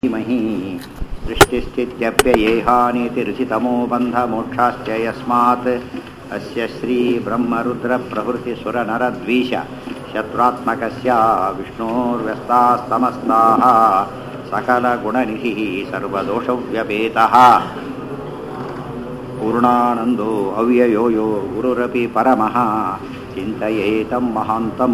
धीमहि सृष्टिस्थित्यप्ययेहानीतिरुचितमो बन्धमोक्षाश्च यस्मात् अस्य श्रीब्रह्मरुद्रप्रभृतिसुरनरद्वीष शत्रुत्मकस्य विष्णोर्व्यस्तास्तमस्ताः सकलगुणनिधिः सर्वदोषव्यपेतः पूर्णानन्दो अव्ययो यो ಗುರುರಪಿ ಪರಮಃ ಚಿಂತಯೇತಂ ಮಹಾಂತಂ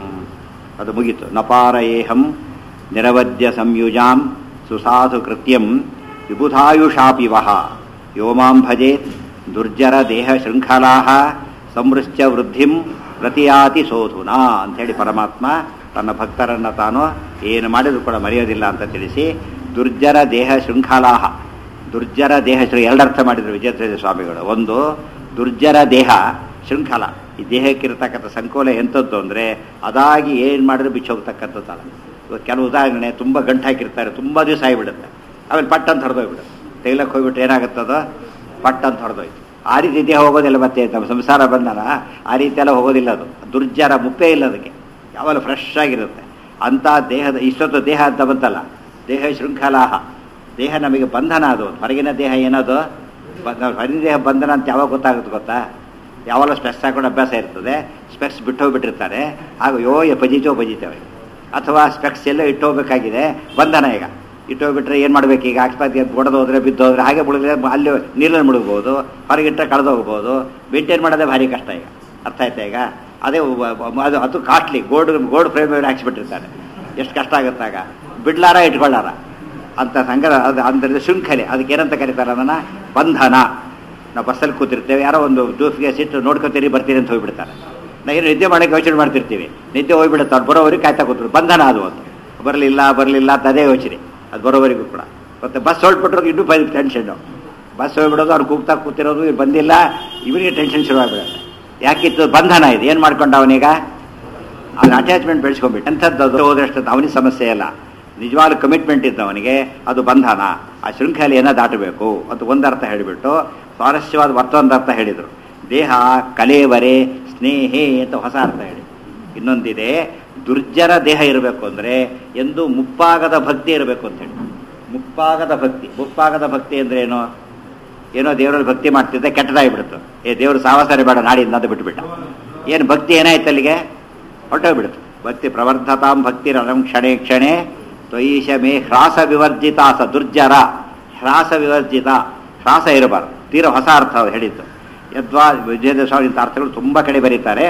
ಅದು ಮುಗೀತು ನಪಾರಯೇಹಂ ನಿರವದ್ಯ ಸಂಯುಜಾಂ ಸುಸಾಧು ಕೃತ್ಯಂ ವಿಬುಧಾಯುಷಾಪಿ ವಹ ಯೋ ಮಾಂ ಭಜೇತ್ ದುರ್ಜರ ದೇಹ ಶೃಂಖಲಾ ಸಂವೃಶ್ಚ ವೃದ್ಧಿಂ ಪ್ರತಿಯಾತಿ ಸೋಧುನಾ ಅಂಥೇಳಿ ಪರಮಾತ್ಮ ತನ್ನ ಭಕ್ತರನ್ನು ತಾನು ಏನು ಮಾಡಿದ್ರು ಕೂಡ ಮರೆಯೋದಿಲ್ಲ ಅಂತ ತಿಳಿಸಿ ದುರ್ಜರ ದೇಹ ಶೃಂಖಲಾ ದುರ್ಜರ ದೇಹ ಶ್ರೀ ಎರಡರ್ಥ ಮಾಡಿದ್ರು ವಿಜಯೇಂದ್ರ ಸ್ವಾಮಿಗಳು ಒಂದು ದುರ್ಜರ ದೇಹ ಶೃಂಖಲ ಈ ದೇಹಕ್ಕಿರ್ತಕ್ಕಂಥ ಸಂಕೋಲ ಎಂಥದ್ದು ಅಂದರೆ ಅದಾಗಿ ಏನು ಮಾಡಿದ್ರು ಬಿಚ್ಚೋಗ್ತಕ್ಕಂಥದ್ದಲ್ಲ ಇವಾಗ ಕೆಲವು ಉದಾಹರಣೆ ತುಂಬ ಗಂಟು ಹಾಕಿರ್ತಾರೆ ತುಂಬ ದಿವಸ ಆಗಿಬಿಡುತ್ತೆ ಆಮೇಲೆ ಪಟ್ ಅಂತ ಹೊಡೆದೋಗ್ಬಿಡುತ್ತೆ ತೆಗಿಲಕ್ಕೆ ಹೋಗ್ಬಿಟ್ಟು ಏನಾಗುತ್ತದೋ ಪಟ್ ಅಂತ ಹೊಡೆದೋಯ್ತು ಆ ರೀತಿ ದೇಹ ಹೋಗೋದಿಲ್ಲ ಮತ್ತೆ ನಮ್ಮ ಸಂಸಾರ ಬಂದನ ಆ ರೀತಿ ಎಲ್ಲ ಹೋಗೋದಿಲ್ಲ ಅದು ದುರ್ಜರ ಮುಪ್ಪೇ ಇಲ್ಲ ಅದಕ್ಕೆ ಯಾವಾಗಲೂ ಫ್ರೆಶ್ ಆಗಿರುತ್ತೆ ಅಂಥ ದೇಹದ ಇಷ್ಟೊತ್ತು ದೇಹ ಅಂತ ಬಂತಲ್ಲ ದೇಹ ಶೃಂಖಲಾಹ ದೇಹ ನಮಗೆ ಬಂಧನ ಅದು ಹೊರಗಿನ ದೇಹ ಏನದು ಹೊರಗಿನ ದೇಹ ಬಂಧನ ಅಂತ ಯಾವಾಗ ಗೊತ್ತಾಗುತ್ತೆ ಗೊತ್ತಾ ಯಾವಾಗ ಸ್ಪೆಕ್ಸ್ ಹಾಕೊಂಡು ಅಭ್ಯಾಸ ಇರ್ತದೆ ಸ್ಪೆಕ್ಸ್ ಬಿಟ್ಟು ಹೋಗ್ಬಿಟ್ಟಿರ್ತಾರೆ ಆಗ ಯೋ ಭಜಿತೋ ಭಜಿತವೆ ಅಥವಾ ಸ್ಪೆಕ್ಸ್ ಎಲ್ಲ ಇಟ್ಟೋಗ್ಬೇಕಾಗಿದೆ ಬಂಧನ ಈಗ ಇಟ್ಟೋಗ್ಬಿಟ್ರೆ ಏನು ಮಾಡ್ಬೇಕು ಈಗ ಆಸ್ಪತ್ರೆಗೆ ಬೊಡೆದು ಹೋದ್ರೆ ಬಿದ್ದು ಹೋದ್ರೆ ಹಾಗೆ ಬಿಡಿದ್ರೆ ಅಲ್ಲಿ ನೀರಲ್ಲಿ ಮುಳುಗ್ಬೋದು ಹೊರಗಿಟ್ಟರೆ ಕಳೆದು ಹೋಗ್ಬೋದು ಮೇಂಟೈನ್ ಮಾಡೋದೇ ಭಾರಿ ಕಷ್ಟ ಈಗ ಅರ್ಥ ಆಯ್ತಾ ಈಗ ಅದೇ ಅದು ಅದು ಕಾಸ್ಟ್ಲಿ ಗೋಲ್ಡ್ ಗೋಲ್ಡ್ ಫ್ರೇಮ್ ಹಾಕ್ಸ್ಬಿಟ್ಟಿರ್ತಾರೆ ಎಷ್ಟು ಕಷ್ಟ ಆಗುತ್ತಾಗ ಬಿಡ್ಲಾರ ಇಟ್ಕೊಳ್ಳಾರ ಅಂತ ಸಂಗರ ಅದು ಅಂದರೆ ಶೃಂಖಲೆ ಅದಕ್ಕೆ ಏನಂತ ಕರೀತಾರೆ ಅದನ್ನು ಬಂಧನ ನಾವು ಬಸ್ಸಲ್ಲಿ ಕೂತಿರ್ತೇವೆ ಯಾರೋ ಒಂದು ಜೂಸ್ಗೆ ಸಿಟ್ಟು ನೋಡ್ಕೊತೀರಿ ಬರ್ತೀರಿ ಅಂತ ಹೋಗ್ಬಿಡ್ತಾರೆ ನಾವು ಏನು ನಿದ್ದೆ ಮಾಡೋಕ್ಕೆ ಯೋಚನೆ ಮಾಡ್ತಿರ್ತೀವಿ ನಿದ್ದೆ ಹೋಗ್ಬಿಡುತ್ತೆ ಅವ್ರು ಬರೋವರೆಗೆ ಕಾಯ್ತಾ ಕೂತ್ರು ಬಂಧನ ಅದು ಅದು ಬರಲಿಲ್ಲ ಬರಲಿಲ್ಲ ಅಂತ ಅದೇ ಯೋಚನೆ ಅದು ಬರೋವರೆಗೂ ಕೂಡ ಮತ್ತು ಬಸ್ ಹೊರಟ್ಬಿಟ್ರು ಇನ್ನೂ ಬೈ ಟೆನ್ಷನ್ನು ಬಸ್ ಹೋಗ್ಬಿಡೋದು ಅವ್ರು ಕೂಗ್ತಾ ಕೂತಿರೋದು ಇವ್ರು ಬಂದಿಲ್ಲ ಇವರಿಗೆ ಟೆನ್ಷನ್ ಶುರುವಾಗ್ಬಿಡುತ್ತೆ ಯಾಕಿತ್ತು ಬಂಧನ ಇದೆ ಏನು ಮಾಡ್ಕೊಂಡ ಅವನೀಗ ಅದನ್ನ ಅಟ್ಯಾಚ್ಮೆಂಟ್ ಬೆಳೆಸ್ಕೊಂಡ್ಬಿಟ್ಟು ಅಂಥದ್ದು ಅದು ಹೋದಷ್ಟು ಅವನಿಗೆ ಸಮಸ್ಯೆ ಇಲ್ಲ ನಿಜವಾದ ಕಮಿಟ್ಮೆಂಟ್ ಇದ್ದ ಅವನಿಗೆ ಅದು ಬಂಧನ ಆ ಶೃಂಖಲೆಯನ್ನು ದಾಟಬೇಕು ಅಂತ ಒಂದರ್ಥ ಹೇಳಿಬಿಟ್ಟು ಸ್ವಾರಸ್ಯವಾದ ಮತ್ತೊಂದು ಅರ್ಥ ಹೇಳಿದರು ದೇಹ ಕಲೇವರೆ ಸ್ನೇಹೇ ಅಂತ ಹೊಸ ಅರ್ಥ ಹೇಳಿ ಇನ್ನೊಂದಿದೆ ದುರ್ಜರ ದೇಹ ಇರಬೇಕು ಅಂದರೆ ಎಂದು ಮುಪ್ಪಾಗದ ಭಕ್ತಿ ಇರಬೇಕು ಅಂತ ಹೇಳಿ ಮುಪ್ಪಾಗದ ಭಕ್ತಿ ಮುಪ್ಪಾಗದ ಭಕ್ತಿ ಅಂದ್ರೆ ಏನು ಏನೋ ದೇವರಲ್ಲಿ ಭಕ್ತಿ ಮಾಡ್ತಿದ್ದೆ ಕೆಟ್ಟದಾಗಿಬಿಡ್ತು ಏ ದೇವರು ಸಾವಸಾರಿ ಬೇಡ ನಾಡಿಂದ ಅಂತ ಬಿಟ್ಬಿಟ್ಟ ಏನು ಭಕ್ತಿ ಏನಾಯ್ತು ಅಲ್ಲಿಗೆ ಹೊರಟೋಗ್ಬಿಡ್ತು ಭಕ್ತಿ ಪ್ರವರ್ಧತಾಂ ಭಕ್ತಿ ರಣಂ ಕ್ಷಣೆ ಕ್ಷಣೆ ತ್ವಯಿಷ ಮೇ ಹ್ರಾಸ ವಿವರ್ಜಿತ ಸ ದುರ್ಜರ ಹ್ರಾಸ ವಿವರ್ಜಿತ ಹ್ರಾಸ ಇರಬಾರ್ದು ತೀರ ಹೊಸ ಅರ್ಥ ಹೇಳಿದ್ದು ಯದ್ವಾ ವಿಜಯೇಂದ್ರ ಸ್ವಾಮಿ ಇಂಥ ಅರ್ಥಗಳು ತುಂಬ ಕಡೆ ಬರೀತಾರೆ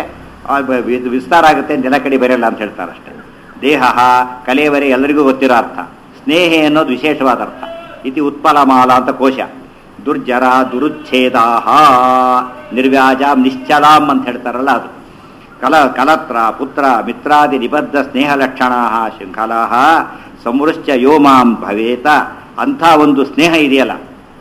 ಇದು ವಿಸ್ತಾರ ಆಗುತ್ತೆ ನೆಲ ಕಡೆ ಬರೆಯಲ್ಲ ಅಂತ ಹೇಳ್ತಾರೆ ಅಷ್ಟೇ ದೇಹ ಕಲೆಯವರೆ ಎಲ್ಲರಿಗೂ ಗೊತ್ತಿರೋ ಅರ್ಥ ಸ್ನೇಹ ಅನ್ನೋದು ವಿಶೇಷವಾದ ಅರ್ಥ ಇತಿ ಉತ್ಪಲಮಾಲ ಅಂತ ಕೋಶ ದುರ್ಜರ ದುರುಚ್ಛೇದಾಹ ನಿರ್ವ್ಯಾಜಾಂ ನಿಶ್ಚಲಾಂ ಅಂತ ಹೇಳ್ತಾರಲ್ಲ ಅದು ಕಲ ಕಲತ್ರ ಪುತ್ರ ಮಿತ್ರಾದಿ ನಿಬದ್ಧ ಸ್ನೇಹ ಲಕ್ಷಣ ಶೃಂಖಲಾ ಸಂವೃಶ್ಚ ಯೋಮಾಂ ಭವೇತ ಅಂಥ ಒಂದು ಸ್ನೇಹ ಇದೆಯಲ್ಲ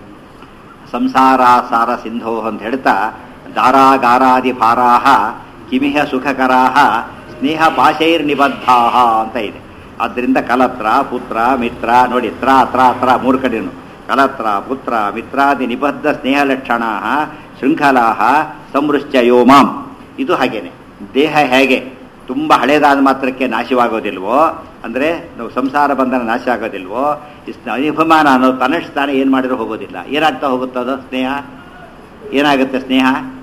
ಸಂಸಾರ ಸಾರ ಸಿಂಧೋ ಅಂತ ಹೇಳ್ತಾ ದಾರಾಗಾರಾದಿ ಭಾರಾಹ ಕಿಮಿಹ ಸುಖಕರಾಹ ಸ್ನೇಹ ಪಾಶೈರ್ ನಿಬದ್ಧಾಹ ಅಂತ ಇದೆ ಆದ್ದರಿಂದ ಕಲತ್ರ ಪುತ್ರ ಮಿತ್ರ ನೋಡಿ ತ್ರ ತ್ರ ತ್ರ ಮೂರು ಕಡೆನು ಕಲತ್ರ ಪುತ್ರ ಮಿತ್ರಾದಿ ನಿಬದ್ಧ ಸ್ನೇಹ ಲಕ್ಷಣ ಶೃಂಖಲಾ ಸಂವೃಶ್ಚ ಯೋಮಾಂ ಇದು ಹಾಗೇನೆ ದೇಹ ಹೇಗೆ ತುಂಬ ಹಳೇದಾದ ಮಾತ್ರಕ್ಕೆ ನಾಶವಾಗೋದಿಲ್ವೋ ಅಂದರೆ ನಾವು ಸಂಸಾರ ಬಂಧನ ನಾಶ ಆಗೋದಿಲ್ವೋ ಅಭಿಮಾನ ಅನ್ನೋದು ತನ್ನಷ್ಟು ತಾನೇ ಏನು ಮಾಡಿದ್ರು ಹೋಗೋದಿಲ್ಲ ಏನಾಗ್ತಾ ಹೋಗುತ್ತದೋ ಸ್ನೇಹ ಏನಾಗುತ್ತೆ ಸ್ನೇಹ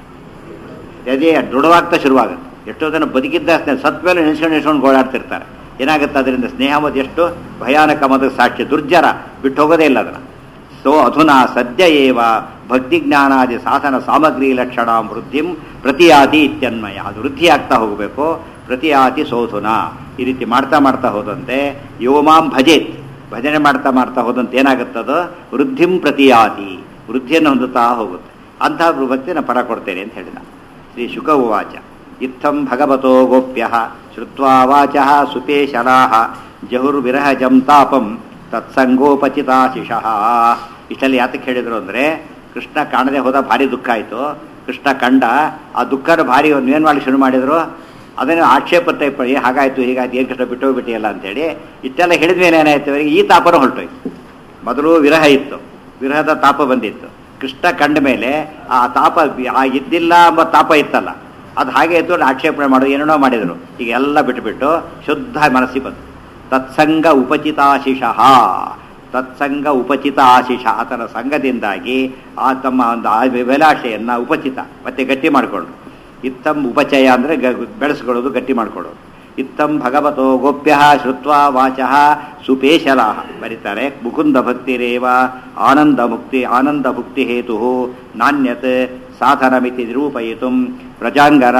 ಅದೇ ದೃಢವಾಗ್ತಾ ಶುರುವಾಗುತ್ತೆ ಎಷ್ಟೋ ಜನ ಬದುಕಿದ್ದ ಸ್ನೇಹ ಸತ್ಮೇಲೆ ನೆನೆಸ್ಕೊಂಡು ನೆನೆಸ್ಕೊಂಡು ಗೋಳಾಡ್ತಿರ್ತಾರೆ ಏನಾಗುತ್ತೆ ಅದರಿಂದ ಸ್ನೇಹ ಮತ್ತು ಎಷ್ಟು ಭಯಾನಕ ಮದ ಸಾಕ್ಷ್ಯ ದುರ್ಜರ ಬಿಟ್ಟು ಹೋಗೋದೇ ಇಲ್ಲ ಅದನ್ನು ಸೊ ಅಧುನಾ ಸದ್ಯ ಏವ ಭಕ್ತಿ ಜ್ಞಾನಾದಿ ಸಾಧನ ಸಾಮಗ್ರಿ ಲಕ್ಷಣ ವೃದ್ಧಿಂ ಪ್ರತಿಯಾತಿ ಇತ್ಯನ್ಮಯ ಅದು ವೃದ್ಧಿ ಆಗ್ತಾ ಹೋಗಬೇಕು ಪ್ರತಿಯಾತಿ ಸೋಧುನ ಈ ರೀತಿ ಮಾಡ್ತಾ ಮಾಡ್ತಾ ಹೋದಂತೆ ಯೋಮಾಂ ಭಜೇತ್ ಭಜನೆ ಮಾಡ್ತಾ ಮಾಡ್ತಾ ಹೋದಂತೆ ಏನಾಗುತ್ತದೋ ವೃದ್ಧಿಂ ಪ್ರತಿಯಾತಿ ವೃದ್ಧಿಯನ್ನು ಹೊಂದುತ್ತಾ ಹೋಗುತ್ತೆ ಅಂತಹ ಭಕ್ತಿ ನಾನು ಪರ ಕೊಡ್ತೇನೆ ಅಂತ ಹೇಳಿದ ಶ್ರೀ ಶುಕ ಉವಾಚ ಇತ್ತಂ ಭಗವತೋ ಗೋಪ್ಯ ಶ್ರುತ್ವಾ ವಾಚ ಸುತೆ ಶಲಾಹ ಜಹುರ್ವಿರಹಜಂ ತಾಪಂ ತತ್ಸಂಗೋಪಚಿತಾಶಿಷಃ ಇಷ್ಟಲ್ಲಿ ಯಾತಕ್ಕೆ ಹೇಳಿದ್ರು ಅಂದರೆ ಕೃಷ್ಣ ಕಾಣದೆ ಹೋದ ಭಾರಿ ದುಃಖ ಆಯಿತು ಕೃಷ್ಣ ಕಂಡ ಆ ದುಃಖದ ಭಾರಿ ಒಂದು ಏನು ಮಾಡಿ ಶುರು ಮಾಡಿದ್ರು ಅದನ್ನು ಆಕ್ಷೇಪ ಟೈಪ್ ಹಾಗಾಯಿತು ಹೀಗಾಯ್ತು ಏನು ಕೃಷ್ಣ ಬಿಟ್ಟು ಹೋಗ್ಬಿಟ್ಟಿಯಲ್ಲ ಅಂತೇಳಿ ಇಷ್ಟೆಲ್ಲ ಹೇಳಿದ ಮೇಲೆ ಏನಾಯ್ತು ಅವರಿಗೆ ಈ ತಾಪನೂ ಹೊರಟೋಯ್ತು ಮೊದಲು ವಿರಹ ಇತ್ತು ವಿರಹದ ತಾಪ ಬಂದಿತ್ತು ಕೃಷ್ಣ ಕಂಡ ಮೇಲೆ ಆ ತಾಪ ಆ ಇದ್ದಿಲ್ಲ ಎಂಬ ತಾಪ ಇತ್ತಲ್ಲ ಅದು ಹಾಗೆ ಇತ್ತು ಆಕ್ಷೇಪಣೆ ಮಾಡೋದು ಏನೇನೋ ಮಾಡಿದರು ಈಗ ಎಲ್ಲ ಬಿಟ್ಟುಬಿಟ್ಟು ಶುದ್ಧ ಮನಸ್ಸಿ ಬಂತು ತತ್ಸಂಗ ಉಪಚಿತಾಶಿಷಃ ತತ್ಸಂಗ ಉಪಚಿತ ಆಶಿಷ ಆತನ ಸಂಘದಿಂದಾಗಿ ಆ ತಮ್ಮ ಒಂದು ಅಭಿಲಾಷೆಯನ್ನ ಉಪಚಿತ ಮತ್ತೆ ಗಟ್ಟಿ ಮಾಡಿಕೊಂಡ್ರು ಇತ್ತಂ ಉಪಚಯ ಅಂದರೆ ಬೆಳೆಸ್ಕೊಳ್ಳೋದು ಗಟ್ಟಿ ಮಾಡ್ಕೊಳ್ಳೋದು ಇತ್ತಂ ಭಗವತೋ ಗೋಪ್ಯ ಶ್ರುತ್ವ ವಾಚ ಸುಪೇಶಲ ಬರೀತಾರೆ ಮುಕುಂದ ಭಕ್ತಿರೇವ ಆನಂದ ಮುಕ್ತಿ ಆನಂದ ಭುಕ್ತಿ ಹೇತು ನಾಣ್ಯತ್ ಸಾಧನಮಿತಿ ನಿರೂಪಯಿತು ಪ್ರಜಾಂಗರ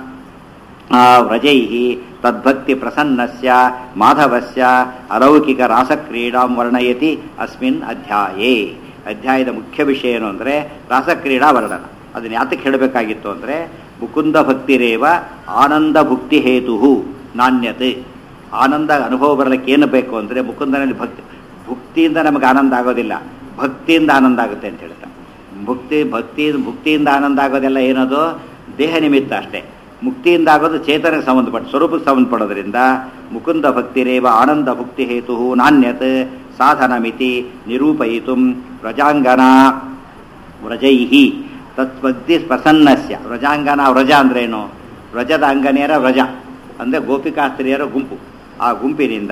ವ್ರಜೈ ತದ್ಭಕ್ತಿ ಪ್ರಸನ್ನಸ್ಯ ಮಾಧವಸ್ಯ ಅಲೌಕಿಕ ರಾಸಕ್ರೀಡಾಂ ವರ್ಣಯತಿ ಅಸ್ಮಿನ್ ಅಧ್ಯಾಯೇ ಅಧ್ಯಾಯದ ಮುಖ್ಯ ವಿಷಯ ಏನು ಅಂದರೆ ರಾಸಕ್ರೀಡಾ ವರ್ಣನ ಅದನ್ನು ಯಾತಕ್ಕೆ ಹೇಳಬೇಕಾಗಿತ್ತು ಅಂದರೆ ಮುಕುಂದ ಭಕ್ತಿರೇವ ಆನಂದ ಭುಕ್ತಿ ಹೇತು ನಾಣ್ಯತೆ ಆನಂದ ಅನುಭವ ಬರಲಿಕ್ಕೆ ಏನು ಬೇಕು ಅಂದರೆ ಮುಕುಂದನಲ್ಲಿ ಭಕ್ತಿ ಭುಕ್ತಿಯಿಂದ ನಮಗೆ ಆನಂದ ಆಗೋದಿಲ್ಲ ಭಕ್ತಿಯಿಂದ ಆನಂದ ಆಗುತ್ತೆ ಅಂತ ಹೇಳ್ತಾರೆ ಭಕ್ತಿ ಭಕ್ತಿ ಭುಕ್ತಿಯಿಂದ ಆನಂದ ಆಗೋದೆಲ್ಲ ಏನದು ದೇಹ ನಿಮಿತ್ತ ಅಷ್ಟೇ ಮುಕ್ತಿಯಿಂದ ಆಗೋದು ಚೇತನಕ್ಕೆ ಸಂಬಂಧಪಟ್ಟ ಸ್ವರೂಪಕ್ಕೆ ಸಂಬಂಧಪಡೋದ್ರಿಂದ ಮುಕುಂದ ಭಕ್ತಿರೇವ ಆನಂದ ಭುಕ್ತಿ ಹೇತು ನಾಣ್ಯತ್ ಸಾಧನ ಮಿತಿ ನಿರೂಪಯಿತು ವ್ರಜಾಂಗನ ವ್ರಜೈ ತತ್ವಗ್ಧಿ ಪ್ರಸನ್ನಸ್ಯ ವ್ರಜಾಂಗನ ವ್ರಜ ಅಂದ್ರೇನು ವ್ರಜದ ಅಂಗನೆಯರ ವ್ರಜ ಅಂದರೆ ಗೋಪಿಕಾಸ್ತ್ರೀಯರ ಗುಂಪು ಆ ಗುಂಪಿನಿಂದ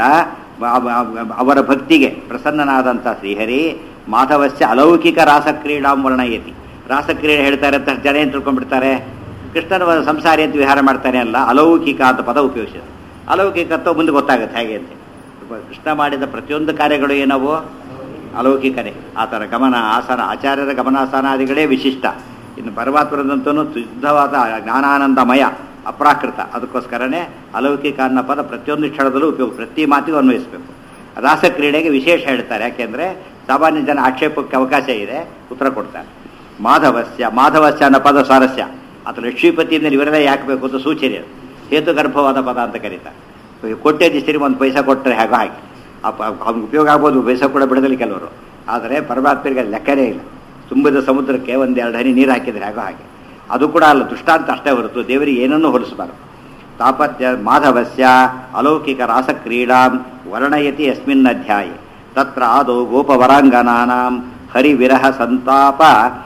ಅವರ ಭಕ್ತಿಗೆ ಪ್ರಸನ್ನನಾದಂಥ ಶ್ರೀಹರಿ ಮಾಧವಸ್ಯ ಅಲೌಕಿಕ ರಾಸಕ್ರೀಡಾಂ ವರ್ಣಯತಿ ರಾಸಕ್ರೀಡೆ ಹೇಳ್ತಾರೆ ಅಂತ ಜನ ಏನು ತಿಳ್ಕೊಂಡ್ಬಿಡ್ತಾರೆ ಕೃಷ್ಣನ ಸಂಸಾರಿ ಅಂತ ವಿಹಾರ ಮಾಡ್ತಾನೆ ಅಲ್ಲ ಅಲೌಕಿಕ ಅಂತ ಪದ ಉಪಯೋಗಿಸಿದ್ರು ಅಲೌಕಿಕತ್ವ ಮುಂದೆ ಗೊತ್ತಾಗುತ್ತೆ ಹೇಗೆ ಅಂತ ಕೃಷ್ಣ ಮಾಡಿದ ಪ್ರತಿಯೊಂದು ಕಾರ್ಯಗಳು ಏನವು ಅಲೌಕಿಕನೇ ಆತನ ಗಮನ ಆಸನ ಆಚಾರ್ಯರ ಗಮನಾಸನಾದಿಗಳೇ ವಿಶಿಷ್ಟ ಇನ್ನು ಪರಮಾತ್ಮರಂತೂ ಶುದ್ಧವಾದ ಜ್ಞಾನಾನಂದಮಯ ಅಪ್ರಾಕೃತ ಅದಕ್ಕೋಸ್ಕರನೇ ಅಲೌಕಿಕ ಅನ್ನೋ ಪದ ಪ್ರತಿಯೊಂದು ಕ್ಷಣದಲ್ಲೂ ಉಪಯೋಗ ಪ್ರತಿ ಮಾತಿಗೂ ಅನ್ವಯಿಸಬೇಕು ರಾಸಕ್ರೀಡೆಗೆ ವಿಶೇಷ ಹೇಳ್ತಾರೆ ಯಾಕೆಂದರೆ ಸಾಮಾನ್ಯ ಜನ ಆಕ್ಷೇಪಕ್ಕೆ ಅವಕಾಶ ಇದೆ ಉತ್ತರ ಕೊಡ್ತಾರೆ ಮಾಧವಸ್ಯ ಮಾಧವಸ್ಯ ಅನ್ನೋ ಪದ ಸ್ವಾರಸ್ಯ ಅಥವಾ ಲಕ್ಷ್ಮೀಪತಿಯಿಂದ ಇವರೆಲ್ಲ ಯಾಕೆ ಬೇಕು ಅಂತ ಸೂಚನೆ ಅದು ಹೇತುಗರ್ಭವಾದ ಪದ ಅಂತ ಕರೀತಾರೆ ಕೊಟ್ಟೆ ಒಂದು ಪೈಸಾ ಕೊಟ್ಟರೆ ಹೇಗೋ ಹಾಗೆ ಅಪ್ಪ ಅವ್ನಿಗೆ ಉಪಯೋಗ ಆಗ್ಬೋದು ಪೈಸಾ ಕೂಡ ಬಿಡದಲ್ಲಿ ಕೆಲವರು ಆದರೆ ಪರಮಾತ್ಮರಿಗೆ ಲೆಕ್ಕನೇ ಇಲ್ಲ ತುಂಬಿದ ಸಮುದ್ರಕ್ಕೆ ಒಂದು ಎರಡು ಹನಿ ನೀರು ಹಾಕಿದರೆ ಹೇಗೋ ಹಾಗೆ ಅದು ಕೂಡ ಅಲ್ಲ ದುಷ್ಟಾಂತ ಅಷ್ಟೇ ಹೊರತು ದೇವರಿಗೆ ಏನನ್ನೂ ಹೋಲಿಸಬಾರದು ತಾಪತ್ಯ ಮಾಧವಸ್ಯ ಅಲೌಕಿಕ ರಾಸಕ್ರೀಡಾ ವರ್ಣಯತಿ ಯಸ್ಮಿನ್ ಅಧ್ಯಾಯ ತತ್ರ ಆದೌ ಗೋಪವರಾಂಗನಾನಾಂ ಹರಿವಿರಹ ಸಂತಾಪ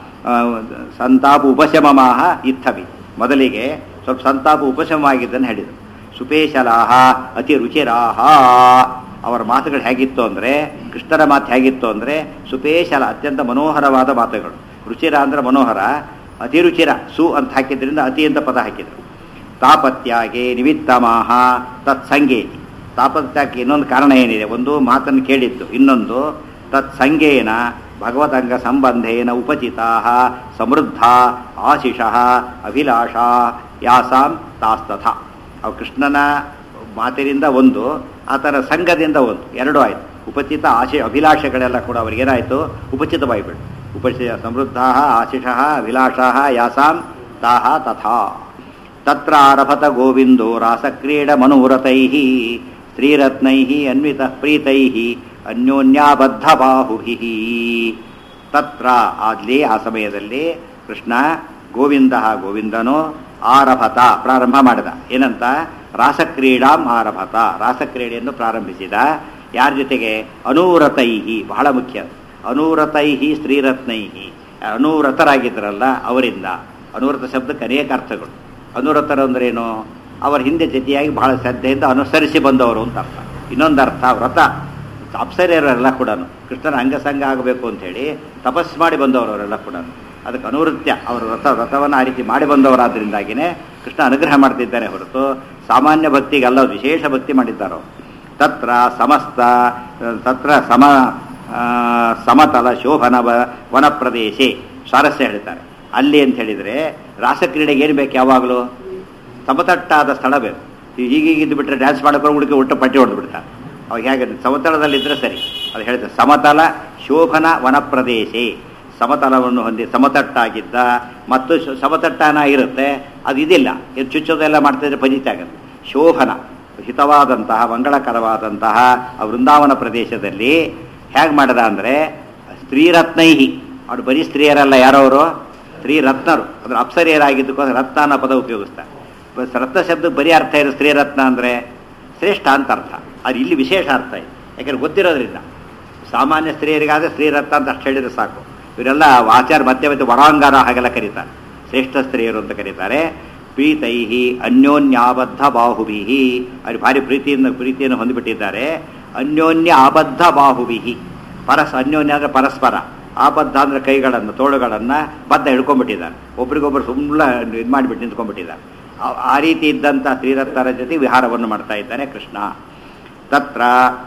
ಸಂತಾಪ ಉಪಶಮಮಾಹ ಇತ್ತವಿ ಮೊದಲಿಗೆ ಸ್ವಲ್ಪ ಸಂತಾಪ ಉಪಶಮವಾಗಿದ್ದನ್ನು ಹೇಳಿದರು ಸುಪೇಶಲಾಹ ಅತಿ ರುಚಿರಾಹ ಅವರ ಮಾತುಗಳು ಹೇಗಿತ್ತು ಅಂದರೆ ಕೃಷ್ಣರ ಮಾತು ಹೇಗಿತ್ತು ಅಂದರೆ ಸುಪೇಶಲ ಅತ್ಯಂತ ಮನೋಹರವಾದ ಮಾತುಗಳು ರುಚಿರ ಅಂದರೆ ಮನೋಹರ ಅತಿರುಚಿರ ಸು ಅಂತ ಹಾಕಿದ್ರಿಂದ ಅತಿ ಅಂತ ಪದ ಹಾಕಿದರು ತಾಪತ್ಯಾಗೆ ನಿಮಿತ್ತಮಾಹ ತತ್ಸಂಗೇತಿ ತಾಪತ್ಯಕ್ಕೆ ಇನ್ನೊಂದು ಕಾರಣ ಏನಿದೆ ಒಂದು ಮಾತನ್ನು ಕೇಳಿದ್ದು ಇನ್ನೊಂದು ತತ್ಸಂಗೇನ ಭಗವದಂಗ ಸಂಬಂಧೇನ ಉಪಚಿತಾ ಸಮೃದ್ಧ ಆಶಿಷ ಅಭಿಲಾಷ ಯಾಸಾಂ ತಾಸ್ತಥ ಅವು ಕೃಷ್ಣನ ಮಾತಿನಿಂದ ಒಂದು ಆತನ ಸಂಘದಿಂದ ಒಂದು ಎರಡೂ ಆಯಿತು ಉಪಚಿತ ಆಶೆ ಅಭಿಲಾಷೆಗಳೆಲ್ಲ ಕೂಡ ಅವರಿಗೇನಾಯಿತು ಉಪಚಿತವಾಯಿಬಿಡು ಉಪಚಿತ ಸಮೃದ್ಧ ಆಶಿಷ ಅಭಿಲಾಷ ಯಾಸಾಂ ತಾಹ ತಥಾ ತತ್ರ ಆರಭತ ಗೋವಿಂದೋ ರಾಸಕ್ರೀಡ ಮನೋರಥೈ ಸ್ತ್ರೀರತ್ನೈ ಅನ್ವಿತ ಪ್ರೀತೈ ಅನ್ಯೋನ್ಯಾಬದ್ಧ ಬಾಹುಭಿ ತತ್ರ ಅಲ್ಲಿ ಆ ಸಮಯದಲ್ಲಿ ಕೃಷ್ಣ ಗೋವಿಂದ ಗೋವಿಂದನು ಆರಭತ ಪ್ರಾರಂಭ ಮಾಡಿದ ಏನಂತ ರಾಸಕ್ರೀಡಾಂ ಆರಭತ ರಾಸಕ್ರೀಡೆಯನ್ನು ಪ್ರಾರಂಭಿಸಿದ ಯಾರ ಜೊತೆಗೆ ಅನೂರತೈಹಿ ಬಹಳ ಮುಖ್ಯ ಅನೂರತೈಹಿ ಸ್ತ್ರೀರತ್ನೈಹಿ ಅನೂರತರಾಗಿದ್ದರಲ್ಲ ಅವರಿಂದ ಅನೂರತ ಶಬ್ದಕ್ಕೆ ಅನೇಕ ಅರ್ಥಗಳು ಅನುರತರು ಅಂದ್ರೇನು ಅವರ ಹಿಂದೆ ಜೊತೆಯಾಗಿ ಬಹಳ ಶ್ರದ್ಧೆಯಿಂದ ಅನುಸರಿಸಿ ಬಂದವರು ಅಂತ ಅರ್ಥ ಇನ್ನೊಂದು ಅರ್ಥ ವ್ರತ ಅಪ್ಸರೆಯರೆಲ್ಲ ಕೂಡ ಕೃಷ್ಣನ ಅಂಗಸಂಗ ಆಗಬೇಕು ಅಂಥೇಳಿ ತಪಸ್ ಮಾಡಿ ಬಂದವರು ಅವರೆಲ್ಲ ಕೂಡ ಅದಕ್ಕೆ ಅನುವೃತ್ಯ ಅವರು ವ್ರತ ವ್ರತವನ್ನು ಆ ರೀತಿ ಮಾಡಿ ಬಂದವರಾದ್ದರಿಂದಾಗಿಯೇ ಕೃಷ್ಣ ಅನುಗ್ರಹ ಮಾಡ್ತಿದ್ದಾನೆ ಹೊರತು ಸಾಮಾನ್ಯ ಭಕ್ತಿಗಲ್ಲ ವಿಶೇಷ ಭಕ್ತಿ ಮಾಡಿದ್ದಾರೋ ತತ್ರ ಸಮಸ್ತ ತತ್ರ ಸಮ ಸಮತಲ ಶೋಭನ ವನ ಪ್ರದೇಶೆ ಸ್ವಾರಸ್ಯ ಹೇಳ್ತಾರೆ ಅಲ್ಲಿ ಅಂತ ಹೇಳಿದರೆ ರಾಸಕ್ರೀಡೆಗೆ ಏನು ಬೇಕು ಯಾವಾಗಲೂ ಸಮತಟ್ಟಾದ ಸ್ಥಳ ಬೇಕು ಹೀಗೀಗಿದ್ದು ಬಿಟ್ಟರೆ ಡ್ಯಾನ್ಸ್ ಮಾಡ್ಕೊಂಡು ಹುಡುಕಿ ಉಲ್ಟ ಪಟ್ಟಿ ಹೊಡೆದು ಬಿಡ್ತಾರೆ ಅವಾಗ ಹೇಗೆ ಸಮತಳದಲ್ಲಿದ್ದರೆ ಸರಿ ಅದು ಹೇಳ್ತಾರೆ ಸಮತಲ ಶೋಭನ ವನ ಪ್ರದೇಶೆ ಸಮತಲವನ್ನು ಹೊಂದಿ ಸಮತಟ್ಟಾಗಿದ್ದ ಮತ್ತು ಸಮತಟ್ಟಾನ ಇರುತ್ತೆ ಅದು ಇದಿಲ್ಲ ಇದು ಚುಚ್ಚೋದೆಲ್ಲ ಮಾಡ್ತಿದ್ರೆ ಫಜಿತ ಆಗುತ್ತೆ ಶೋಭನ ಹಿತವಾದಂತಹ ಮಂಗಳಕರವಾದಂತಹ ವೃಂದಾವನ ಪ್ರದೇಶದಲ್ಲಿ ಹೇಗೆ ಮಾಡದ ಅಂದರೆ ಸ್ತ್ರೀರತ್ನೈಹಿ ಅವ್ರು ಬರೀ ಸ್ತ್ರೀಯರಲ್ಲ ಯಾರವರು ಸ್ತ್ರೀರತ್ನರು ಅಂದ್ರೆ ಅಪ್ಸರಿಯರಾಗಿದ್ದಕ್ಕೋಸ್ಕರ ರತ್ನ ಅನ್ನೋ ಪದ ಉಪಯೋಗಿಸ್ತಾರೆ ರತ್ನ ಶಬ್ದಕ್ಕೆ ಬರೀ ಅರ್ಥ ಇದೆ ಸ್ತ್ರೀರತ್ನ ಅಂದರೆ ಶ್ರೇಷ್ಠ ಅಂತ ಅರ್ಥ ಅದು ಇಲ್ಲಿ ವಿಶೇಷ ಅರ್ಥ ಇದೆ ಯಾಕಂದ್ರೆ ಗೊತ್ತಿರೋದ್ರಿಂದ ಸಾಮಾನ್ಯ ಸ್ತ್ರೀಯರಿಗಾದರೆ ಸ್ತ್ರೀರತ್ನ ಅಂತ ಅಷ್ಟು ಹೇಳಿದ್ರೆ ಸಾಕು ಇವರೆಲ್ಲ ಆಚಾರ ಮತ್ತೆ ಮತ್ತೆ ವರಾಂಗಾರ ಹಾಗೆಲ್ಲ ಕರೀತಾರೆ ಶ್ರೇಷ್ಠ ಸ್ತ್ರೀಯರು ಅಂತ ಕರೀತಾರೆ ಪ್ರೀತೈಹಿ ಅನ್ಯೋನ್ಯಾಬದ್ಧ ಬಾಹುಬಿಹಿ ಅವ್ರು ಭಾರಿ ಪ್ರೀತಿಯಿಂದ ಪ್ರೀತಿಯನ್ನು ಹೊಂದಿಬಿಟ್ಟಿದ್ದಾರೆ ಅನ್ಯೋನ್ಯ ಆಬದ್ಧ ಬಾಹುಬಿಹಿ ಪರಸ್ ಅನ್ಯೋನ್ಯ ಅಂದರೆ ಪರಸ್ಪರ ಆಬದ್ಧ ಅಂದರೆ ಕೈಗಳನ್ನು ತೋಳುಗಳನ್ನು ಬದ್ಧ ಹಿಡ್ಕೊಂಡ್ಬಿಟ್ಟಿದ್ದಾರೆ ಒಬ್ರಿಗೊಬ್ರು ಸುಮ್ಮನೆ ಇದು ಮಾಡಿಬಿಟ್ಟು ನಿಂತ್ಕೊಂಡ್ಬಿಟ್ಟಿದ್ದಾರೆ ಆ- ಆ ರೀತಿ ಇದ್ದಂಥ ಶ್ರೀರತ್ತರ ಜೊತೆ ವಿಹಾರವನ್ನು ಮಾಡ್ತಾ ಇದ್ದಾನೆ ಕೃಷ್ಣ ತತ್ರ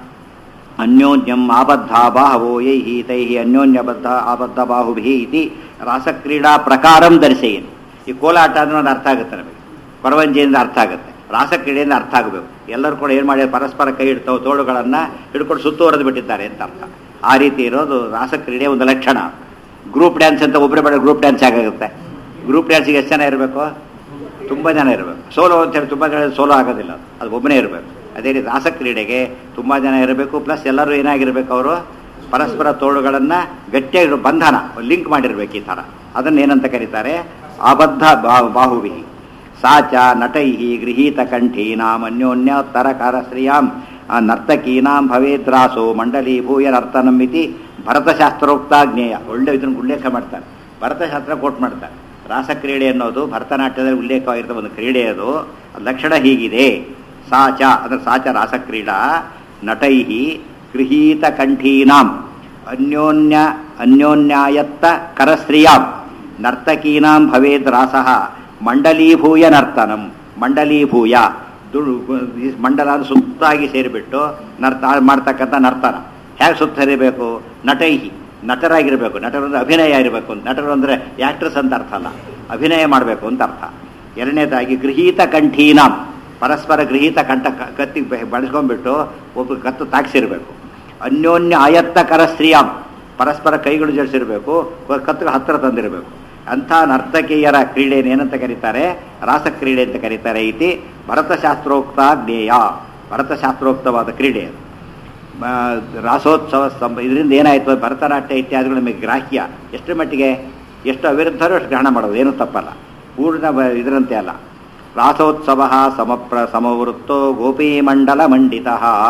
ಅನ್ಯೋನ್ಯಂ ಆಬದ್ಧ ಬಾಹವೋ ಯೈಹಿ ತೈಹಿ ಅನ್ಯೋನ್ಯಬದ್ಧ ಆಬದ್ಧ ಬಾಹುಭಿ ಇತಿ ರಾಸಕ್ರೀಡಾ ಪ್ರಕಾರಂ ಧರಿಸೇನು ಈ ಕೋಲಾಟ ಅಂದ್ರೆ ಒಂದು ಅರ್ಥ ಆಗುತ್ತೆ ನಮಗೆ ಕೊರವಂಜಿಯಿಂದ ಅರ್ಥ ಆಗುತ್ತೆ ರಾಸಕ್ರೀಡೆಯಿಂದ ಅರ್ಥ ಆಗಬೇಕು ಎಲ್ಲರೂ ಕೂಡ ಏನು ಮಾಡಿ ಪರಸ್ಪರ ಕೈ ಇಡ್ತಾವೆ ತೋಳುಗಳನ್ನು ಹಿಡ್ಕೊಂಡು ಸುತ್ತುವರೆದು ಬಿಟ್ಟಿದ್ದಾರೆ ಅಂತ ಅರ್ಥ ಆ ರೀತಿ ಇರೋದು ರಾಸಕ್ರೀಡೆ ಒಂದು ಲಕ್ಷಣ ಗ್ರೂಪ್ ಡ್ಯಾನ್ಸ್ ಅಂತ ಒಬ್ಬರೇ ಬೇಡ ಗ್ರೂಪ್ ಡ್ಯಾನ್ಸ್ ಆಗುತ್ತೆ ಗ್ರೂಪ್ ಡ್ಯಾನ್ಸಿಗೆ ಎಷ್ಟು ಜನ ಇರಬೇಕು ತುಂಬ ಜನ ಇರಬೇಕು ಸೋಲೋ ಅಂತೇಳಿ ತುಂಬ ಜನ ಸೋಲೋ ಆಗೋದಿಲ್ಲ ಅದು. ಅದು ಒಬ್ಬನೇ ಇರಬೇಕು ಅದೇ ರೀತಿ ರಾಸಕ್ರೀಡೆಗೆ ತುಂಬ ಜನ ಇರಬೇಕು ಪ್ಲಸ್ ಎಲ್ಲರೂ ಏನಾಗಿರ್ಬೇಕು ಅವರು ಪರಸ್ಪರ ತೋಳುಗಳನ್ನು ಗಟ್ಟಿಯಾಗಿ ಬಂಧನ ಲಿಂಕ್ ಮಾಡಿರ್ಬೇಕು ಈ ಥರ ಅದನ್ನು ಏನಂತ ಕರೀತಾರೆ ಆಬದ್ಧ ಬಾ ಬಾಹುವಿ ಸಾಚ ನಟೈ ಗೃಹೀತ ಕಂಠೀನಾಂ ಅನ್ಯೋನ್ಯೋತ್ತರಕಾರ ಶ್ರಿಯಾಂ ಆ ನರ್ತಕೀನಾಂ ಭವೇದ್ರಾಸೋ ಮಂಡಲೀಭೂಯ ನರ್ತನಂ ಇತಿ ಭರತಶಾಸ್ತ್ರೋಕ್ತ ಜ್ಞೇಯ ಒಳ್ಳೆ ಇದನ್ನು ಉಲ್ಲೇಖ ಮಾಡ್ತಾರೆ ಭರತಶಾಸ್ತ್ರ ಕೋಟ್ ಮಾಡ್ತಾರೆ ರಾಸಕ್ರೀಡೆ ಅನ್ನೋದು ಭರತನಾಟ್ಯದಲ್ಲಿ ಉಲ್ಲೇಖವಾಗಿರುವ ಒಂದು ಕ್ರೀಡೆ ಅದು ಅದ್ ಲಕ್ಷಣ ಹೀಗಿದೆ ಸಾಚ ಅಂದ್ರೆ ಸಾಚ ರಾಸಕ್ರೀಡಾ ನಟೈ ಗೃಹೀತ ಕಂಠೀನಾಂ ಅನ್ಯೋನ್ಯ ಅನ್ಯೋನ್ಯಾಯತ್ತ ಕರಸ್ತ್ರೀಯಾಂ ನರ್ತಕೀನಾಂ ಭವೇದ್ ರಾಸಃ ಮಂಡಲೀಭೂಯ ನರ್ತನಂ ಮಂಡಲೀಭೂಯ ದುಳು ಈ ಮಂಡಲ ಅಂದ್ರೆ ಸುತ್ತಾಗಿ ಸೇರಿಬಿಟ್ಟು ನರ್ತ ಮಾಡ್ತಕ್ಕಂಥ ನರ್ತನ ಹೇಗೆ ಸುತ್ತ ಸೇರಿಬೇಕು ನಟೈಹಿ ನಟರಾಗಿರಬೇಕು ನಟರು ಅಂದ್ರೆ ಅಭಿನಯ ಇರಬೇಕು ನಟರು ಅಂದರೆ ಆ್ಯಕ್ಟ್ರೆಸ್ ಅಂತ ಅರ್ಥ ಅಲ್ಲ ಅಭಿನಯ ಮಾಡಬೇಕು ಅಂತ ಅರ್ಥ ಎರಡನೇದಾಗಿ ಗೃಹೀತ ಕಂಠೀನಾಂ ಪರಸ್ಪರ ಗೃಹೀತ ಕಂಠ ಕ- ಕತ್ತಿಗೆ ಬೆ- ಬಳಸ್ಕೊಂಡ್ಬಿಟ್ಟು ಒಬ್ಬ ಕತ್ತು ತಾಕ್ಸಿರ್ಬೇಕು ಅನ್ಯೋನ್ಯ ಆಯತ್ತ ಕರ ಸ್ತ್ರೀಯಾಂ ಪರಸ್ಪರ ಕೈಗಳು ಜಡಿಸಿರ್ಬೇಕು ಕತ್ತು ಹತ್ತಿರ ತಂದಿರಬೇಕು ಅಂಥ ನರ್ತಕಿಯರ ಕ್ರೀಡೆಯನ್ನು ಏನಂತ ಕರೀತಾರೆ ರಾಸಕ್ರೀಡೆ ಅಂತ ಕರೀತಾರೆ ಇತಿ ಭರತಶಾಸ್ತ್ರೋಕ್ತ ಜ್ಞೇಯ ಭರತಶಾಸ್ತ್ರೋಕ್ತವಾದ ಕ್ರೀಡೆ ಅದು ಆ, ರಾಸೋತ್ಸವ ಸ್ತಂಭ ಇದರಿಂದ ಏನಾಯಿತು ಭರತನಾಟ್ಯ ಇತ್ಯಾದಿಗಳು ನಮಗೆ ಗ್ರಾಹ್ಯ ಎಷ್ಟು ಮಟ್ಟಿಗೆ ಎಷ್ಟು ಅವಿರುದ್ಧರು ಅಷ್ಟು ಗ್ರಹಣ ಮಾಡೋದು ಏನೂ ತಪ್ಪಲ್ಲ ಪೂರ್ಣ ಬ- ಇದರಂತೆ ಅಲ್ಲ ರಾಸೋತ್ಸವ ಸಮಪ್ರ ಸಮವೃತ್ತೋ ಗೋಪೀಮಂಡಲ ಮಂಡಿತ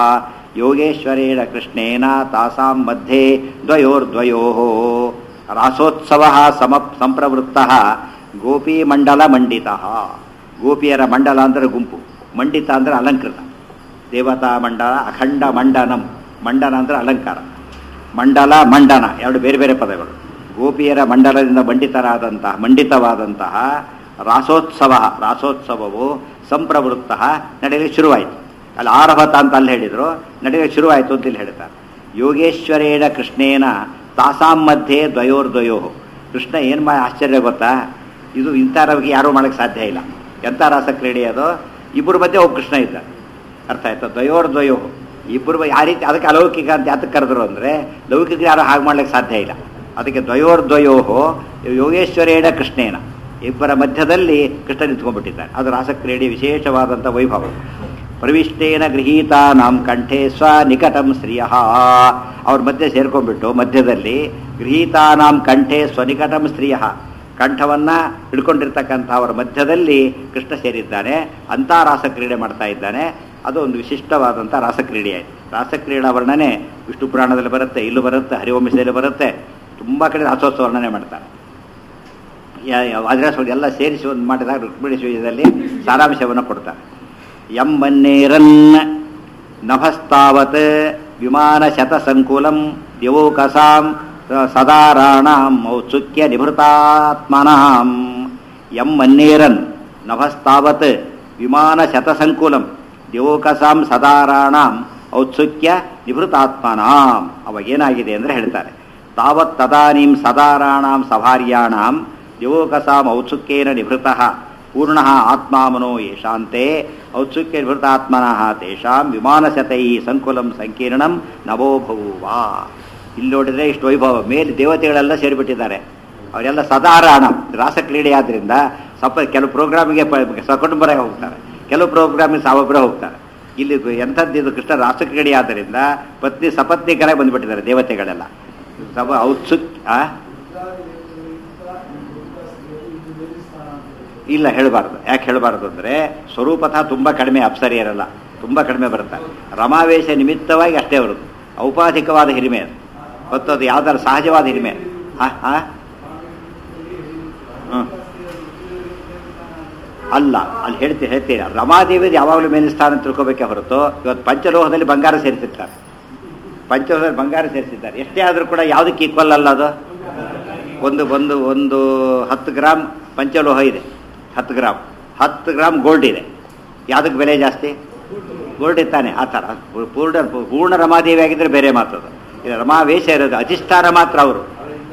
ಯೋಗೇಶ್ವರೇಣ ಕೃಷ್ಣೇನ ತಾಸಾಂ ಮಧ್ಯೆ ದ್ವಯೋರ್ದ್ವಯೋ ರಾಸೋತ್ಸವ ಸಮ ಸಂಪ್ರವೃತ್ತ ಗೋಪೀಮಂಡಲ ಮಂಡಿತ ಗೋಪಿಯರ ಮಂಡಲ ಅಂದರೆ ಗುಂಪು ಮಂಡಿತ ಅಂದರೆ ಅಲಂಕೃತ ದೇವತಾ ಮಂಡಲ ಅಖಂಡ ಮಂಡನಂ ಮಂಡನ ಅಂದರೆ ಅಲಂಕಾರ ಮಂಡಲ ಮಂಡನ ಎರಡು ಬೇರೆ ಬೇರೆ ಪದಗಳು ಗೋಪಿಯರ ಮಂಡಲದಿಂದ ಮಂಡಿತರಾದಂತಹ ಮಂಡಿತವಾದಂತಹ ರಾಸೋತ್ಸವ ರಾಸೋತ್ಸವವು ಸಂಪ್ರವೃತ್ತ ನಡೆಯಲಿಕ್ಕೆ ಶುರುವಾಯಿತು ಅಲ್ಲಿ ಆರಭತ ಅಂತ ಅಲ್ಲಿ ಹೇಳಿದರು ನಡೆಯಲಿಕ್ಕೆ ಶುರುವಾಯಿತು ಅಂತ ಇಲ್ಲಿ ಹೇಳ್ತಾರೆ ಯೋಗೇಶ್ವರೇಣ ಕೃಷ್ಣೇನ ತಾಸಾಂ ಮಧ್ಯೆ ದ್ವಯೋರ್ದ್ವಯೋ ಕೃಷ್ಣ ಏನು ಮಾ ಆಶ್ಚರ್ಯ ಗೊತ್ತಾ ಇದು ಇಂಥ ರವಿಗೆ ಯಾರೂ ಮಾಡೋಕ್ಕೆ ಸಾಧ್ಯ ಇಲ್ಲ ಎಂಥ ರಾಸ ಕ್ರೀಡೆ ಅದು ಇಬ್ಬರ ಮಧ್ಯೆ ಒಬ್ಬ ಕೃಷ್ಣ ಇದ್ದ ಅರ್ಥ ಆಯ್ತಾ ದ್ವಯೋರ್ ದ್ವಯೋ ಇಬ್ಬರು ಆ ರೀತಿ ಅದಕ್ಕೆ ಅಲೌಕಿಕ ಅಂತ ಯಾತಕ್ಕೆ ಕರೆದ್ರು ಅಂದರೆ ಲೌಕಿಕ ಯಾರು ಹಾಗೆ ಮಾಡ್ಲಿಕ್ಕೆ ಸಾಧ್ಯ ಇಲ್ಲ ಅದಕ್ಕೆ ದ್ವಯೋರ್ ದ್ವಯೋ ಯೋಗೇಶ್ವರೇಣ ಕೃಷ್ಣೇನ ಇಬ್ಬರ ಮಧ್ಯದಲ್ಲಿ ಕೃಷ್ಣ ನಿಂತ್ಕೊಂಡ್ಬಿಟ್ಟಿದ್ದಾನೆ ಅದು ರಾಸಕ್ರೀಡೆ ವಿಶೇಷವಾದಂಥ ವೈಭವ ಪ್ರವಿಷ್ಟೇನ ಗೃಹೀತ ನಾಂ ಕಂಠೆ ಸ್ವ ನಿಕಟಂ ಶ್ರಿಯ ಅವ್ರ ಮಧ್ಯೆ ಸೇರ್ಕೊಂಡ್ಬಿಟ್ಟು ಮಧ್ಯದಲ್ಲಿ ಗೃಹೀತಾನಾಂ ಕಂಠೆ ಸ್ವನಿಕಟಂ ಸ್ತ್ರೀಯ ಕಂಠವನ್ನ ಹಿಡ್ಕೊಂಡಿರ್ತಕ್ಕಂಥ ಅವರ ಮಧ್ಯದಲ್ಲಿ ಕೃಷ್ಣ ಸೇರಿದ್ದಾನೆ ಅಂಥ ರಾಸಕ್ರೀಡೆ ಮಾಡ್ತಾ ಇದ್ದಾನೆ ಅದು ಒಂದು ವಿಶಿಷ್ಟವಾದಂಥ ರಾಸಕ್ರೀಡೆ ಆಯಿತು ರಾಸಕ್ರೀಡಾ ವರ್ಣನೆ ವಿಷ್ಣು ಪುರಾಣದಲ್ಲಿ ಬರುತ್ತೆ ಇಲ್ಲೂ ಬರುತ್ತೆ ಹರಿವಂಶದಲ್ಲಿ ಬರುತ್ತೆ ತುಂಬ ಕಡೆ ರಾಸೋತ್ಸವ ವರ್ಣನೆ ಮಾಡ್ತಾರೆ ವಾದ್ರಾಸ ಎಲ್ಲ ಸೇರಿಸಿ ಒಂದು ಮಾಡಿದಾಗ ರುಕ್ಮಿಣಿ ವಿಜಯದಲ್ಲಿ ಸಾರಾಂಶವನ್ನು ಕೊಡ್ತಾರೆ ಎಂಬನ್ನೇರನ್ ನಭಸ್ತಾವತ್ ವಿಮಾನ ಶತಸಂಕುಲಂ ದಿವೋಕಸಾಂ ಸದಾರಾಣಾಂ ಔತ್ಸುಕ್ಯ ನಿಭೃತಾತ್ಮನಾಂ ಎಮ್ಮನ್ನೇರನ್ ನಭಸ್ತಾವತ್ ವಿಮಾನ ಶತಸಂಕುಲಂ ದಿವೋಕಸಾಂ ಸದಾರಾಣಾಂ ಔತ್ಸುಕ್ಯ ನಿಭೃತಾತ್ಮನಾಂ ಅವಾಗೇನಾಗಿದೆ ಅಂದರೆ ಹೇಳ್ತಾರೆ ತಾವತ್ ತದಾನೀಂ ಸದಾರಾಣಾಂ ಸಭಾರ್ಯಾಣಾಂ ದಿವೋಕಸಾಂ ಔತ್ಸುಕ್ಯೇನ ನಿಭೃತಃ ಪೂರ್ಣ ಆತ್ಮಾಮನೋ ಯಶಾಂತೆ ಔತ್ಸುಕ್ಯ ನಿಭೃತಾತ್ಮನಃ ತೇಷಾಂ ವಿಮಾನಶತೈ ಸಂಕುಲಂ ಸಂಕೀರ್ಣಂ ನವೋ ಭೂವ ಇಲ್ಲಿ ನೋಡಿದ್ರೆ ಇಷ್ಟು ವೈಭವ ಮೇಲೆ ದೇವತೆಗಳೆಲ್ಲ ಸೇರಿಬಿಟ್ಟಿದ್ದಾರೆ ಅವರೆಲ್ಲ ಸದಾರಾಣ ರಾಸಕ್ರೀಡೆ ಆದ್ರಿಂದ ಸ್ವಲ್ಪ ಕೆಲವು ಪ್ರೋಗ್ರಾಮಿಗೆ ಸಕುಟುಂಬರೇ ಹೋಗ್ತಾರೆ ಕೆಲವು ಪ್ರೋಗ್ರಾಮಿಗೆ ಸಾವೊಬ್ಬರೇ ಹೋಗ್ತಾರೆ ಇಲ್ಲಿ ಎಂಥದ್ದು ಇದು ಕೃಷ್ಣ ರಾಸಕ್ರೀಡೆ ಆದ್ದರಿಂದ ಪತ್ನಿ ಸಪತ್ನಿಕರೇ ಬಂದ್ಬಿಟ್ಟಿದ್ದಾರೆ ದೇವತೆಗಳೆಲ್ಲ ಸಭ ಔತ್ಸುಕ್ ಆ? ಇಲ್ಲ ಹೇಳಬಾರ್ದು ಯಾಕೆ ಹೇಳಬಾರ್ದು ಅಂದರೆ ಸ್ವರೂಪತಃ ತುಂಬ ಕಡಿಮೆ ಅಪ್ಸರಿಯರಲ್ಲ ತುಂಬ ಕಡಿಮೆ ಬರ್ತಾರೆ ರಮಾವೇಶ ನಿಮಿತ್ತವಾಗಿ ಅಷ್ಟೇ ಬರುದು ಔಪಾಧಿಕವಾದ ಹಿರಿಮೆ ಅದು ಮತ್ತು ಅದು ಯಾವ್ದಾರು ಸಹಜವಾದ ಹಿರಿಮೆ ಹಾ ಹಾ ಹ್ಮ್. ಅಲ್ಲ ಅಲ್ಲಿ ಹೇಳ್ತೀವಿ ಹೇಳ್ತೀರಾ ರಮಾದೇವಿದು ಯಾವಾಗಲೂ ಮೇಲಿನ ಸ್ಥಾನ ತಿಳ್ಕೊಬೇಕೆ ಹೊರತು ಇವತ್ತು ಪಂಚಲೋಹದಲ್ಲಿ ಬಂಗಾರ ಸೇರಿಸಿರ್ತಾರೆ ಪಂಚವದಲ್ಲಿ ಬಂಗಾರ ಸೇರಿಸಿದ್ದಾರೆ ಎಷ್ಟೇ ಆದರೂ ಕೂಡ ಯಾವುದಕ್ಕೆ ಈಕ್ವಲ್ ಅಲ್ಲ ಅದು ಒಂದು ಒಂದು ಒಂದು ಹತ್ತು ಗ್ರಾಮ್ ಪಂಚಲೋಹ ಇದೆ ಹತ್ತು ಗ್ರಾಮ್ ಹತ್ತು ಗ್ರಾಮ್ ಗೋಲ್ಡ್ ಇದೆ ಯಾವುದಕ್ಕೆ ಬೆಲೆ ಜಾಸ್ತಿ ಗೋಲ್ಡ್ ಇತ್ತಾನೆ ಆ ಥರ ಪೂರ್ಣ ಪೂರ್ಣ ರಮಾದೇವಿ ಆಗಿದ್ರೆ ಬೇರೆ ಮಾತದು ಇದು ರಮಾವೇಶ ಇರೋದು ಅಧಿಷ್ಠಾನ ಮಾತ್ರ ಅವರು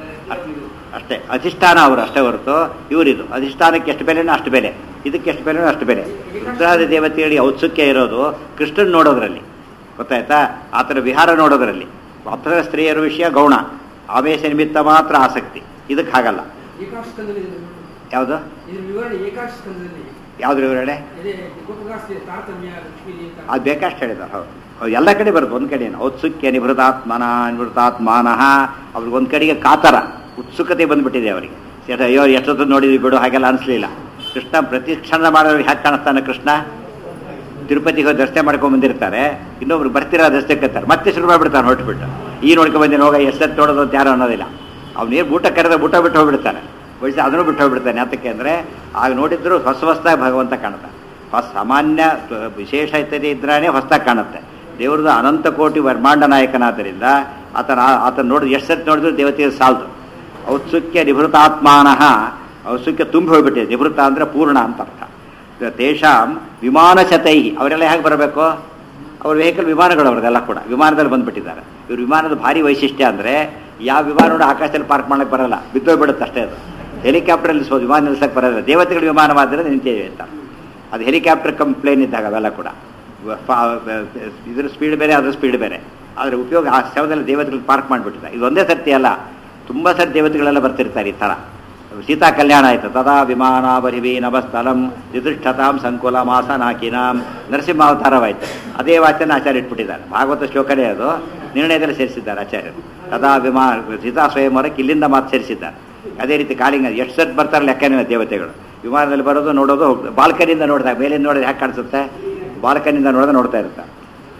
ಅಷ್ಟೇ ಅಧಿಷ್ಠಾನ ಅವರು ಅಷ್ಟೇ ಹೊರತು ಇವರಿದು ಅಧಿಷ್ಠಾನಕ್ಕೆ ಎಷ್ಟು ಬೆಲೆನೋ ಅಷ್ಟು ಬೆಲೆ ಇದಕ್ಕೆ ಎಷ್ಟು ಬೆಲೆನೋ ಅಷ್ಟು ಬೆಲೆ ರುದ್ರಾದಿ ದೇವತೆಗಳಿಗೆ ಔತ್ಸುಕ್ಯ ಇರೋದು ಕೃಷ್ಣನ್ ನೋಡೋದ್ರಲ್ಲಿ ಗೊತ್ತಾಯ್ತಾ ಆತನ ವಿಹಾರ ನೋಡೋದ್ರಲ್ಲಿ ಅಪ್ಸರ ಸ್ತ್ರೀಯರ ವಿಷಯ ಗೌಣ ಆವೇಶ ನಿಮಿತ್ತ ಮಾತ್ರ ಆಸಕ್ತಿ ಇದಕ್ಕೆ ಹಾಗಲ್ಲ ಏಕಾಶ ಸ್ಕಂದದಲ್ಲಿ ಇದೆ ನೋಡಿ. ಯಾವುದು ಇದ್ರ ವಿವರಣೆ ಏಕಾಶ ಸ್ಕಂದದಲ್ಲಿ ಯಾವ್ದ್ರ ವಿವರಣೆ ಇದೆ ಗೋಪಗಾಸ್ತಿ ತಾರತಮ್ಯ ಲಕ್ಷ್ಮೀಲಿ ಅಂತ ಅದು ಬೇಕಷ್ಟು ಹೇಳಿದ್ದಾರೆ ಹೌದು ಹೌದು, ಎಲ್ಲ ಕಡೆ ಬರುತ್ತೆ ಒಂದು ಕಡೆ ಔತ್ಸುಕ್ಯ ನಿಭೃತಾತ್ಮನ ನಿವೃತಾತ್ಮಾನಃ ಅವ್ರಿಗೆ ಒಂದು ಕಡೆಗೆ ಕಾತರ ಉತ್ಸುಕತೆ ಬಂದ್ಬಿಟ್ಟಿದೆ ಅವರಿಗೆ ಸೇಟ ಅಯ್ಯೋ ಎಷ್ಟೊತ್ತು ನೋಡಿದ್ವಿ ಬಿಡು ಹಾಗೆಲ್ಲ ಅನಿಸ್ಲಿಲ್ಲ ಕೃಷ್ಣ ಪ್ರತಿ ಕ್ಷಣ ಮಾಡೋರಿಗೆ ಹ್ಯಾಕೆ ಕಾಣಿಸ್ತಾನೆ ಕೃಷ್ಣ ತಿರುಪತಿಗೆ ಹೋಗಿ ದರ್ಶನ ಮಾಡ್ಕೊಂಡ್ ಬಂದಿರ್ತಾರೆ ಇನ್ನೊಬ್ರು ಬರ್ತೀರಾ ದರ್ಶನಕ್ಕೆ ಮತ್ತೆ ಶುರು ಮಾಡ್ಬಿಡ್ತಾನೆ ಹೊರಟ್ಬಿಟ್ಟು ಈ ನೋಡ್ಕೊಂಡ್ ಬಂದಿನ ಹೋಗ ಎಷ್ಟು ನೋಡೋದು ಅಂತ ಯಾರು ಅನ್ನೋದಿಲ್ಲ ಅವ್ನು ಊಟ ಕರೆದ ಊಟ ಬಿಟ್ಟು ಹೋಗ್ಬಿಡ್ತಾನೆ ವಯಸ್ಸು ಅದನ್ನು ಬಿಟ್ಟು ಹೋಗ್ಬಿಡ್ತಾನೆ ಯಾತಕ್ಕೆ ಅಂದರೆ ಆಗ ನೋಡಿದ್ರು ಹೊಸ ಹೊಸದಾಗಿ ಭಗವಂತ ಕಾಣುತ್ತೆ ಹೊಸ ಸಾಮಾನ್ಯ ತ- ವಿಶೇಷ ಇತ್ಯಾದಿ ಇದ್ರಾನೇ ಹೊಸದಾಗಿ ಕಾಣುತ್ತೆ ದೇವ್ರದ್ದು ಅನಂತ ಕೋಟಿ ಬ್ರಹ್ಮಾಂಡ ನಾಯಕನಾದ್ದರಿಂದ ಆತನ ಆತನ ನೋಡಿದ್ರೆ ಎಷ್ಟು ಸತಿ ನೋಡಿದ್ರು ದೇವತೆಗೆ ಸಾಲದು ಔತ್ಸುಕ್ಯ ನಿಭೃತಾತ್ಮಾನಃ ಔತ್ಸುಕ್ಯ ತುಂಬಿ ಹೋಗ್ಬಿಟ್ಟಿದೆ ನಿಭೃತ ಅಂದರೆ ಪೂರ್ಣ ಅಂತ ಅರ್ಥ ತೇಷಾಂ ವಿಮಾನ ಶತೈ ಅವರೆಲ್ಲ ಹೇಗೆ ಬರಬೇಕು ಅವ್ರ ವೆಹಿಕಲ್ ವಿಮಾನಗಳು ಅವ್ರದ್ದೆಲ್ಲ ಕೂಡ ವಿಮಾನದಲ್ಲಿ ಬಂದ್ಬಿಟ್ಟಿದ್ದಾರೆ ಇವ್ರ ವಿಮಾನದ ಭಾರಿ ವೈಶಿಷ್ಟ್ಯ ಅಂದರೆ ಯಾವ ವಿಮಾನ ನೋಡಿ ಆಕಾಶದಲ್ಲಿ ಪಾರ್ಕ್ ಮಾಡಕ್ಕೆ ಬರಲ್ಲ ಬಿದ್ದೋಗ್ಬಿಡುತ್ತೆ ಅಷ್ಟೇ ಅದು ಹೆಲಿಕಾಪ್ಟರ್ ನಿಲ್ಲಿಸ್ಬೋದು ವಿಮಾನ ನಿಲ್ಸಕ್ಕೆ ಬರೋದಿಲ್ಲ ದೇವತೆಗಳ ವಿಮಾನವಾದರೆ ನಿಂತಿದೆ ಅಂತ ಅದು ಹೆಲಿಕಾಪ್ಟರ್ ಕಮ್ ಪ್ಲೇನ್ ಇದ್ದಾಗ ಅವೆಲ್ಲ ಕೂಡ ಫ- ಇದ್ರ ಸ್ಪೀಡ್ ಬೇರೆ ಅದ್ರ ಸ್ಪೀಡ್ ಬೇರೆ ಆದರೆ ಉಪಯೋಗ ಆ ಸ್ಥಳದಲ್ಲಿ ದೇವತೆಗಳು ಪಾರ್ಕ್ ಮಾಡಿಬಿಟ್ಟಿದೆ ಇದು ಒಂದೇ ಸರ್ತಿ ಅಲ್ಲ ತುಂಬ ಸರಿ ದೇವತೆಗಳೆಲ್ಲ ಬರ್ತಿರ್ತಾರೆ ಈ ಥರ ಸೀತಾ ಕಲ್ಯಾಣ ಆಯಿತು ತದಾ ವಿಮಾನಾವರಿವಿ ನಭಸ್ಥಲಂ ದಿದೃಷ್ಟತಾಂ ಸಂಕುಲ ಮಾಸನಾಕಿನಾಂ ನರಸಿಂಹಾವತಾರವಾಯಿತು ಅದೇ ವಾಚನ ಆಚಾರ್ಯ ಇಟ್ಬಿಟ್ಟಿದ್ದಾರೆ ಭಾಗವತ ಶ್ಲೋಕನೇ ಅದು ನಿರ್ಣಯದಲ್ಲಿ ಸೇರಿಸಿದ್ದಾರೆ ಆಚಾರ್ಯರು ತದಾ ವಿಮಾನ ಸೀತಾ ಸ್ವಯಂವರಕ್ಕೆ ಇಲ್ಲಿಂದ ಮಾತು ಸೇರಿಸಿದ್ದಾರೆ ಅದೇ ರೀತಿ ಕಾಳಿಂಗ ಎಷ್ಟು ಸತ್ ಬರ್ತಾರೆ ಲೆಕ್ಕನೇ ದೇವತೆಗಳು ವಿಮಾನದಲ್ಲಿ ಬರೋದು ನೋಡೋದು ಹೋಗ್ತದೆ ಬಾಲ್ಕನಿಂದ ನೋಡಿದಾಗ ಮೇಲಿಂದ ನೋಡಿದ್ರೆ ಯಾಕೆ ಕಾಣಿಸುತ್ತೆ ಬಾಲ್ಕನಿಂದ ನೋಡಿದ್ರೆ ನೋಡ್ತಾ ಇರ್ತಾರೆ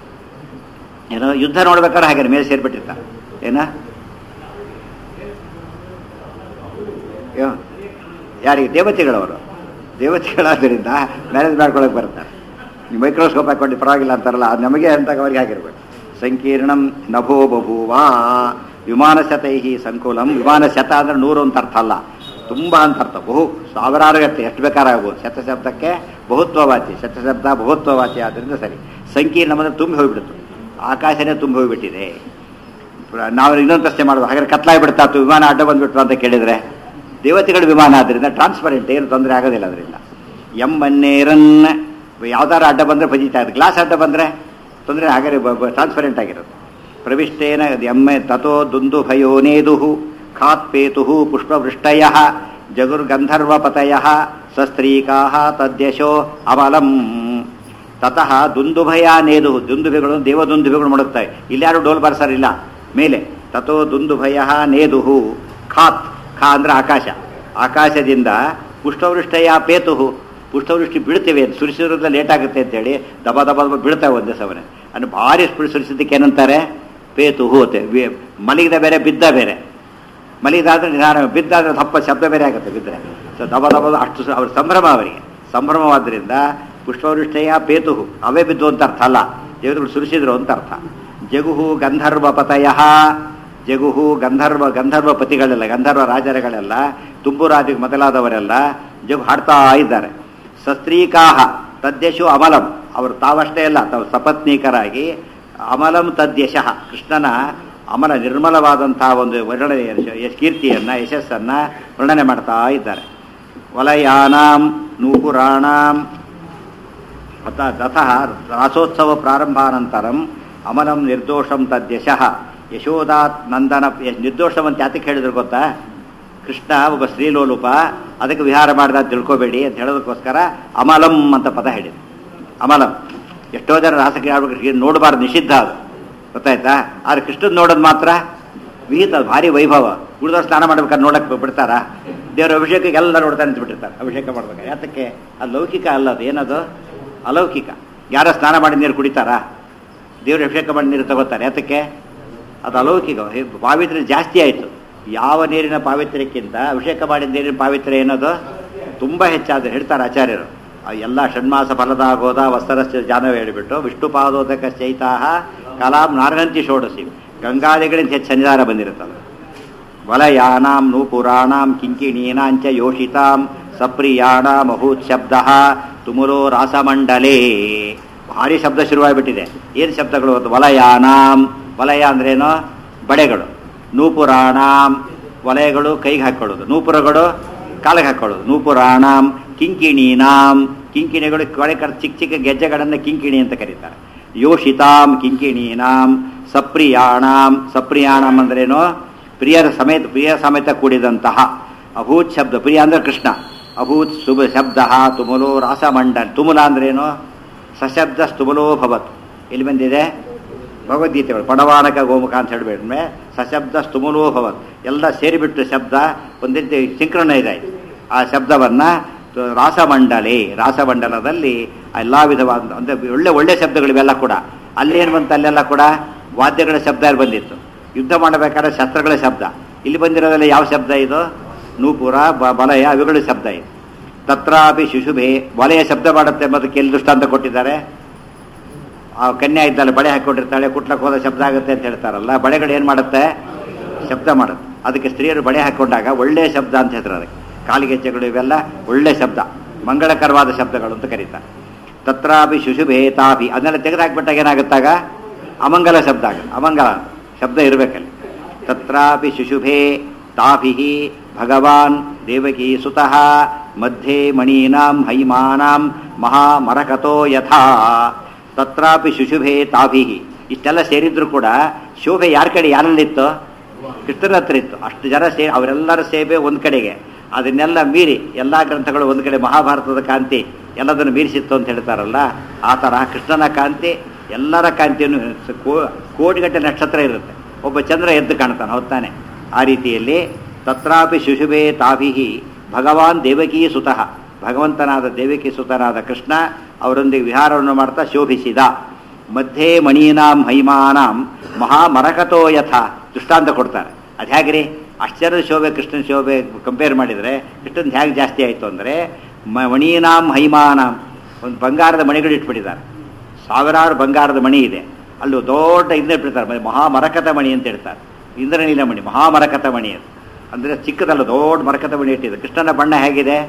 ಏನೋ ಯುದ್ಧ ನೋಡ್ಬೇಕಾದ್ರೆ ಹಾಗೆ ಮೇಲೆ ಸೇರ್ಬಿಟ್ಟಿರ್ತಾರೆ ಏನ ಯೋ- ಯಾರಿಗೆ ದೇವತೆಗಳವರು ದೇವತೆಗಳಾದ್ದರಿಂದ ಮ್ಯಾನೇಜ್ ಮಾಡ್ಕೊಳಕ್ಕೆ ಬರ್ತಾರೆ ನೀವು ಮೈಕ್ರೋಸ್ಕೋಪ್ ಹಾಕೊಂಡು ಪರವಾಗಿಲ್ಲ ಅಂತಾರಲ್ಲ ಅದು ನಮಗೆ ಅಂತಾಗ ಅವ್ರಿಗೆ ಆಗಿರ್ಬೇಕು ಸಂಕೀರ್ಣಂ ನಭೋ ಬಭೂವ ವಿಮಾನ ಶತೈ ಸಂಕುಲಂ ವಿಮಾನ ಶತ ಅಂದ್ರೆ ನೂರು ಅಂತ ಅರ್ಥ ಅಲ್ಲ ತುಂಬ ಅಂತ ಅರ್ಥ ಬಹು ಸಾವಿರಾರು ಗಟ್ಟೆ ಎಷ್ಟು ಬೇಕಾದ್ರೆ ಆಗ್ಬೋದು ಶತಶಬ್ದಕ್ಕೆ ಬಹುತ್ವವಾಚಿ ಶತಶಬ್ದ ಬಹುತ್ವವಾಚಿ ಆದ್ದರಿಂದ ಸರಿ ಸಂಕೀರ್ಣ ಅಂದ್ರೆ ತುಂಬಿ ಹೋಗ್ಬಿಡ್ತು ಆಕಾಶನೇ ತುಂಬಿ ಹೋಗ್ಬಿಟ್ಟಿದೆ ಪ್ರ- ನಾವು ಇನ್ನೊಂದು ಪ್ರಶ್ನೆ ಮಾಡೋದು ಹಾಗಾದ್ರೆ ಕತ್ಲಾಗಿ ಬಿಡ್ತಾ ಇತ್ತು, ವಿಮಾನ ಅಡ್ಡ ಬಂದ್ಬಿಟ್ರು ಅಂತ ಕೇಳಿದ್ರೆ ದೇವತೆಗಳ ವಿಮಾನ ಆದ್ರಿಂದ ಟ್ರಾನ್ಸ್ಪರೆಂಟ್ ಏನು ತೊಂದರೆ ಆಗೋದಿಲ್ಲ ಅದರಿಂದ ಎಮ್ಮನ್ನೇರನ್ ಯಾವ್ದಾರು ಅಡ್ಡ ಬಂದ್ರೆ ಭಜಿತಾ ಇದೆ ಗ್ಲಾಸ್ ಅಡ್ಡ ಬಂದ್ರೆ ತೊಂದರೆ ಹಾಗಾದ್ರೆ ಟ್ರಾನ್ಸ್ಪರೆಂಟ್ ಆಗಿರುತ್ತೆ ಪ್ರವಿಷ್ಟೇನ ಎಮ್ಮೆ ತಥೋ ದುಂದು ಭಯೋನೇದು ಖಾತ್ಪೇತು ಪುಷ್ಪವೃಷ್ಟಯ ಜಗುರ್ಗಂಧರ್ವಪತಯ ಸಸ್ತ್ರೀಕಾ ತದ್ಯಶೋ ಅಮಲಂ ತತಃ ದುಂದುಭಯ ನೇದು ದುಂದುಭೆಗಳು ದೇವದುಂದುಭೆಗಳು ಮಾಡುತ್ತವೆ ಇಲ್ಯಾರು ಡೋಲ್ ಬಾರಿಸರಿಲ್ಲ ಮೇಲೆ ತಥೋ ದುಂದುಭಯ ನೇದುಹು ಖಾತ್ ಖಾ ಅಂದ್ರೆ ಆಕಾಶ ಆಕಾಶದಿಂದ ಪುಷ್ಟವೃಷ್ಟಯ ಪೇತುಹು ಪುಷ್ಟವೃಷ್ಟಿ ಬೀಳ್ತೇವೆ ಅಂತ ಸುರಿಸಿರೋದ್ರಲ್ಲಿ ಲೇಟ್ ಆಗುತ್ತೆ ಅಂತೇಳಿ ದಬ ದಬ ದಬ ಬೀಳ್ತಾವೆ ಒಂದೇ ಸಮನೆ ಅಂದ್ರೆ ಭಾರಿ ಸ್ಪೀಡ್ ಸುರಿಸಿದ್ದಕ್ಕೆ ಏನಂತಾರೆ ಪೇತುಹು ಅಂತೆ ವಿ- ಮಲಗಿದ ಬೇರೆ ಬಿದ್ದ ಬೇರೆ ಮಲಗಿದಾದ್ರೆ ನಿಧಾನ ಬಿದ್ದಾದ್ರೆ ತಪ್ಪ ಶಬ್ದ ಬೇರೆ ಆಗುತ್ತೆ ಬಿದ್ದರೆ ಸೊ ದಬ ದಬ ಅಷ್ಟು ಸ- ಅವ್ರ ಸಂಭ್ರಮ ಅವರಿಗೆ ಸಂಭ್ರಮವಾದ್ದರಿಂದ ಪುಷ್ಪವೃಷ್ಟಯ ಪೇತುಹು ಅವೇ ಬಿದ್ದು ಅಂತ ಅರ್ಥ ಅಲ್ಲ ದೇವತೆಗಳು ಸುರಿಸಿದ್ರು ಅಂತ ಅರ್ಥ ಜಗುಹು ಗಂಧರ್ವ ಪತಯ ಜಗುಹು ಗಂಧರ್ವ ಗಂಧರ್ವ ಪತಿಗಳೆಲ್ಲ ಗಂಧರ್ವ ರಾಜರುಗಳೆಲ್ಲ ತುಂಬುರಾಜ ಮೊದಲಾದವರೆಲ್ಲ ಜಗು ಹಾಡ್ತಾ ಇದ್ದಾರೆ ಸಸ್ತ್ರೀಕಾಹ ತದ್ಯಶು ಅಮಲಂ ಅವರು ತಾವಷ್ಟೇ ಅಲ್ಲ ತಾವು ಸಪತ್ನೀಕರಾಗಿ ಅಮಲಂ ತದ್ಯಶಃ ಕೃಷ್ಣನ ಅಮಲ ನಿರ್ಮಲವಾದಂತಹ ಒಂದು ವರ್ಣನೆ ಕೀರ್ತಿಯನ್ನ ಯಶಸ್ಸನ್ನ ವರ್ಣನೆ ಮಾಡ್ತಾ ಇದ್ದಾರೆ ವಲಯಾನಾಂ ನೂಪುರಾಣಾಂ ಅಥ ತತಃ ರಾಸೋತ್ಸವ ಪ್ರಾರಂಭಾನಂತರಂ ಅಮಲಂ ನಿರ್ದೋಷಂ ತದ್ಯಶಃ ಯಶೋದಾತ್ ನಂದನ ಯ- ನಿರ್ದೋಷಂ ಅಂತ ಯಾತಕ್ಕೆ ಹೇಳಿದ್ರು ಗೊತ್ತಾ ಕೃಷ್ಣ ಒಬ್ಬ ಶ್ರೀಲೋಲುಪ ಅದಕ್ಕೆ ವಿಹಾರ ಮಾಡಿದ ಅಂತ ತಿಳ್ಕೊಬೇಡಿ ಅಂತ ಹೇಳೋದಕ್ಕೋಸ್ಕರ ಅಮಲಂ ಅಂತ ಪದ ಹೇಳಿದೆ ಅಮಲಂ ಎಷ್ಟೋ ಜನ ರಾಸಕ್ಕೆ ಆಡ್ಬೇಕು ನೋಡಬಾರ್ದು ನಿಷಿದ್ಧ ಅದು ಗೊತ್ತಾಯ್ತಾ ಆದ್ರೆ ಕೃಷ್ಣನ್ ನೋಡೋದು ಮಾತ್ರ ವಿಹಿತ ಅದು ಭಾರಿ ವೈಭವ ಉಳಿದವ್ರು ಸ್ನಾನ ಮಾಡ್ಬೇಕಾದ್ರೆ ನೋಡಕ್ ಬಿಡ್ತಾರ ದೇವರ ಅಭಿಷೇಕಕ್ಕೆ ಎಲ್ಲ ನೋಡ್ತಾ ನಿಂತ್ಬಿಟ್ಟಿರ್ತಾರೆ ಅಭಿಷೇಕ ಮಾಡ್ಬೇಕಾದ್ರೆ ಯಾತಕ್ಕೆ ಅದು ಲೌಕಿಕ ಅಲ್ಲ ಅದು ಏನದು ಅಲೌಕಿಕ ಯಾರ ಸ್ನಾನ ಮಾಡಿ ನೀರು ಕುಡಿತಾರಾ ದೇವ್ರ ಅಭಿಷೇಕ ಮಾಡಿ ನೀರು ತಗೋತಾರೆ ಯಾತಕ್ಕೆ ಅದು ಅಲೌಕಿಕ ಹೇ- ಪಾವಿತ್ರ್ಯ ಜಾಸ್ತಿ ಆಯಿತು ಯಾವ ನೀರಿನ ಪಾವಿತ್ರ್ಯಕ್ಕಿಂತ ಅಭಿಷೇಕ ಮಾಡಿದ ನೀರಿನ ಪಾವಿತ್ರ್ಯ ಏನದು ತುಂಬ ಹೆಚ್ಚಾದ್ರೆ ಹೇಳ್ತಾರೆ ಆಚಾರ್ಯರು ಆ ಎಲ್ಲ ಷಣ್ಮಾಸ ಫಲದಾಗೋದ ವಸ್ತ್ರಸ್ಯ ಜಾನವ ಹೇಳಿಬಿಟ್ಟು ವಿಷ್ಣು ಪಾದೋದಕ ಚೈತಾಹ ಕಲಾಂ ನಾರ್ಗಂತಿ ಷೋಡಸಿ ಗಂಗಾದಿಗಳಿಂದ ಹೆಚ್ಚು ಸಂಚಾರ ಬಂದಿರುತ್ತಲ್ಲ ವಲಯಾನಾಂ ನೂಪುರಾಣಾಂ ಕಿಂಕಿಣೀನಾಂಚ ಯೋಷಿತಾಂ ಸಪ್ರಿಯಾಣ ಮಹೂತ್ ಶಬ್ದ ತುಮುರೋ ರಾಸಮಂಡಲೇ ಭಾರಿ ಶಬ್ದ ಶುರುವಾಗ್ಬಿಟ್ಟಿದೆ ಏನು ಶಬ್ದಗಳು ಅದು ವಲಯಾನಾಂ ವಲಯ ಅಂದ್ರೇನು ಬಳೆಗಳು ನೂಪುರಾಣಾಂ ವಲಯಗಳು ಕೈಗೆ ಹಾಕೊಳ್ಳೋದು ನೂಪುರಗಳು ಕಾಲಿಗೆ ಹಾಕೊಳ್ಳೋದು ನೂಪುರಾಣಾಂ ಕಿಂಕಿಣೀನಾಂ ಕಿಂಕಿಣಿಗಳು ಕೊಳೆ ಕರ್ ಚಿಕ್ಕ ಚಿಕ್ಕ ಗೆಜ್ಜೆಗಳನ್ನು ಕಿಂಕಿಣಿ ಅಂತ ಕರೀತಾರೆ ಯೋಷಿತಾಂ ಕಿಂಕಿಣೀನಾಂ ಸಪ್ರಿಯಾಣಾಂ ಸಪ್ರಿಯಾಣಂ ಅಂದ್ರೇನು ಪ್ರಿಯರ ಸಮೇತ ಪ್ರಿಯ ಸಮೇತ ಕೂಡಿದಂತಹ ಅಭೂತ್ ಶಬ್ದ ಪ್ರಿಯ ಅಂದ್ರೆ ಕೃಷ್ಣ ಅಭೂತ್ ಶುಭ ಶಬ್ದ ತುಮುಲೋ ರಾಸಮಂಡಲ್ ತುಮುಲ ಅಂದ್ರೇನು ಸಶಬ್ದ ಸ್ತುಮುಲೋ ಭವತ್ ಎಲ್ಲಿ ಬಂದಿದೆ ಭಗವದ್ಗೀತೆಗಳು ಪಡವಾಣಕ ಗೋಮುಖ ಅಂತ ಹೇಳ್ಬೇಡ್ಮೆ ಸಶಬ್ದ ಸ್ತುಮುಲೋ ಭವತ್ ಎಲ್ಲ ಸೇರಿಬಿಟ್ಟು ಶಬ್ದ ಒಂದು ರೀತಿ ಸಿಂಕ್ರನೈಸ್ ಆಯಿತು ಆ ಶಬ್ದವನ್ನ ತ- ರಾಸಮಂಡಲೆ ರಾಸಮಂಡಲದಲ್ಲಿ ಎಲ್ಲ ವಿಧವಾದ ಅಂದರೆ ಒಳ್ಳೆ ಒಳ್ಳೆ ಶಬ್ದಗಳಿವೆಲ್ಲ ಕೂಡ ಅಲ್ಲೇನು ಬಂತು ಅಲ್ಲೆಲ್ಲ ಕೂಡ ವಾದ್ಯಗಳ ಶಬ್ದ ಬಂದಿತ್ತು ಯುದ್ಧ ಮಾಡಬೇಕಾದ್ರೆ ಶಸ್ತ್ರಗಳ ಶಬ್ದ ಇಲ್ಲಿ ಬಂದಿರೋದೆಲ್ಲ ಯಾವ ಶಬ್ದ ಇದು ನೂಪುರ ಬ- ಬಲಯ ಅವುಗಳ ಶಬ್ದ ಇದು ತತ್ರಾಪಿ ಶಿಶುಭೆ ವಲಯ ಶಬ್ದ ಮಾಡುತ್ತೆ ಎಂಬುದಕ್ಕೆ ಎಲ್ಲಿ ದೃಷ್ಟಾಂತ ಕೊಟ್ಟಿದ್ದಾರೆ ಆ ಕನ್ಯಾ ಇದ್ದಾಳೆ ಬಳೆ ಹಾಕೊಂಡಿರ್ತಾಳೆ ಕುಟ್ಲಕ್ಕೆ ಹೋದ ಶಬ್ದ ಆಗುತ್ತೆ ಅಂತ ಹೇಳ್ತಾರಲ್ಲ ಬಳೆಗಳು ಏನು ಮಾಡುತ್ತೆ ಶಬ್ದ ಮಾಡುತ್ತೆ ಅದಕ್ಕೆ ಸ್ತ್ರೀಯರು ಬಳೆ ಹಾಕೊಂಡಾಗ ಒಳ್ಳೆಯ ಶಬ್ದ ಅಂತ ಹೇಳ್ತಾರೆ ಅದಕ್ಕೆ ಕಾಲಿಗೆಜ್ಜೆಗಳು ಇವೆಲ್ಲ ಒಳ್ಳೆ ಶಬ್ದ ಮಂಗಳಕರವಾದ ಶಬ್ದಗಳು ಅಂತ ಕರೀತಾರೆ ತತ್ರಾಪಿ ಶಿಶುಭೇ ತಾಪಿ ಅದನ್ನೆಲ್ಲ ತೆಗೆದುಹಾಕ್ಬಿಟ್ಟಾಗ ಏನಾಗುತ್ತಾಗ ಅಮಂಗಲ ಶಬ್ದ ಆಗುತ್ತೆ ಅಮಂಗಲ ಶಬ್ದ ಇರಬೇಕಲ್ಲಿ ತತ್ರಾಪಿ ಶಿಶುಭೇ ತಾಭಿ ಭಗವಾನ್ ದೇವಕಿ ಸುತಃ ಮಧ್ಯೆ ಮಣೀನಾಂ ಹೈಮಾನಾಂ ಮಹಾಮರಕತೋ ಯಥಾ ತತ್ರಾಪಿ ಶಿಶುಭೇ ತಾಭಿ ಇಷ್ಟೆಲ್ಲ ಸೇರಿದ್ರು ಕೂಡ ಶೋಭೆ ಯಾರ ಕಡೆ ಯಾರಲ್ಲಿತ್ತು ಕೃಷ್ಣನ ಹತ್ರ ಇತ್ತು ಅಷ್ಟು ಜನ ಸೇ ಅವರೆಲ್ಲರ ಸೇವೆ ಒಂದು ಕಡೆಗೆ ಅದನ್ನೆಲ್ಲ ಮೀರಿ ಎಲ್ಲ ಗ್ರಂಥಗಳು ಒಂದು ಕಡೆ ಮಹಾಭಾರತದ ಕಾಂತಿ ಎಲ್ಲದನ್ನು ಮೀರಿಸಿತ್ತು ಅಂತ ಹೇಳ್ತಾರಲ್ಲ ಆ ಥರ ಕೃಷ್ಣನ ಕಾಂತಿ ಎಲ್ಲರ ಕಾಂತಿಯನ್ನು ಸ- ಕೋ- ಕೋಟಿಗಟ್ಟಲೆ ನಕ್ಷತ್ರ ಇರುತ್ತೆ ಒಬ್ಬ ಚಂದ್ರ ಎದ್ದು ಕಾಣ್ತಾನೆ ಹೊತ್ತಾನೆ ಆ ರೀತಿಯಲ್ಲಿ ತತ್ರಾಪಿ ಶಿಶುಭೇ ತಾಭಿ ಭಗವಾನ್ ದೇವಕೀ ಸುತಃ ಭಗವಂತನಾದ ದೇವಕಿ ಸುತನಾದ ಕೃಷ್ಣ ಅವರೊಂದಿಗೆ ವಿಹಾರವನ್ನು ಮಾಡ್ತಾ ಶೋಭಿಸಿದ ಮಧ್ಯೆ ಮಣೀನಾಂ ಹೈಮಾನಾಂ ಮಹಾಮರಕತೋ ಯಥ ದೃಷ್ಟಾಂತ ಕೊಡ್ತಾರೆ ಅದು ಹೇಗ್ರಿ ಅಷ್ಟರ ಶೋಭೆ ಕೃಷ್ಣನ ಶೋಭೆ ಕಂಪೇರ್ ಮಾಡಿದರೆ ಕೃಷ್ಣನ್ ಹೇಗೆ ಜಾಸ್ತಿ ಆಯಿತು ಅಂದರೆ ಮಣೀನಾಂ ಹೈಮಾನಾಂ ಒಂದು ಬಂಗಾರದ ಮಣಿಗಳು ಇಟ್ಬಿಟ್ಟಿದ್ದಾರೆ ಸಾವಿರಾರು ಬಂಗಾರದ ಮಣಿ ಇದೆ ಅಲ್ಲೂ ದೊಡ್ಡ ಇಂದ್ರ ಇಟ್ಬಿಡ್ತಾರೆ ಮಹಾಮರಕತ ಮಣಿ ಅಂತ ಹೇಳ್ತಾರೆ ಇಂದ್ರನೀಲ ಮಣಿ ಮಹಾಮರಕತ ಮಣಿ ಅದು ಅಂದರೆ ಚಿಕ್ಕದಲ್ಲ ದೊಡ್ಡ ಮರಕತ ಮಣಿ ಇಟ್ಟಿದೆ ಕೃಷ್ಣನ ಬಣ್ಣ ಹೇಗಿದೆ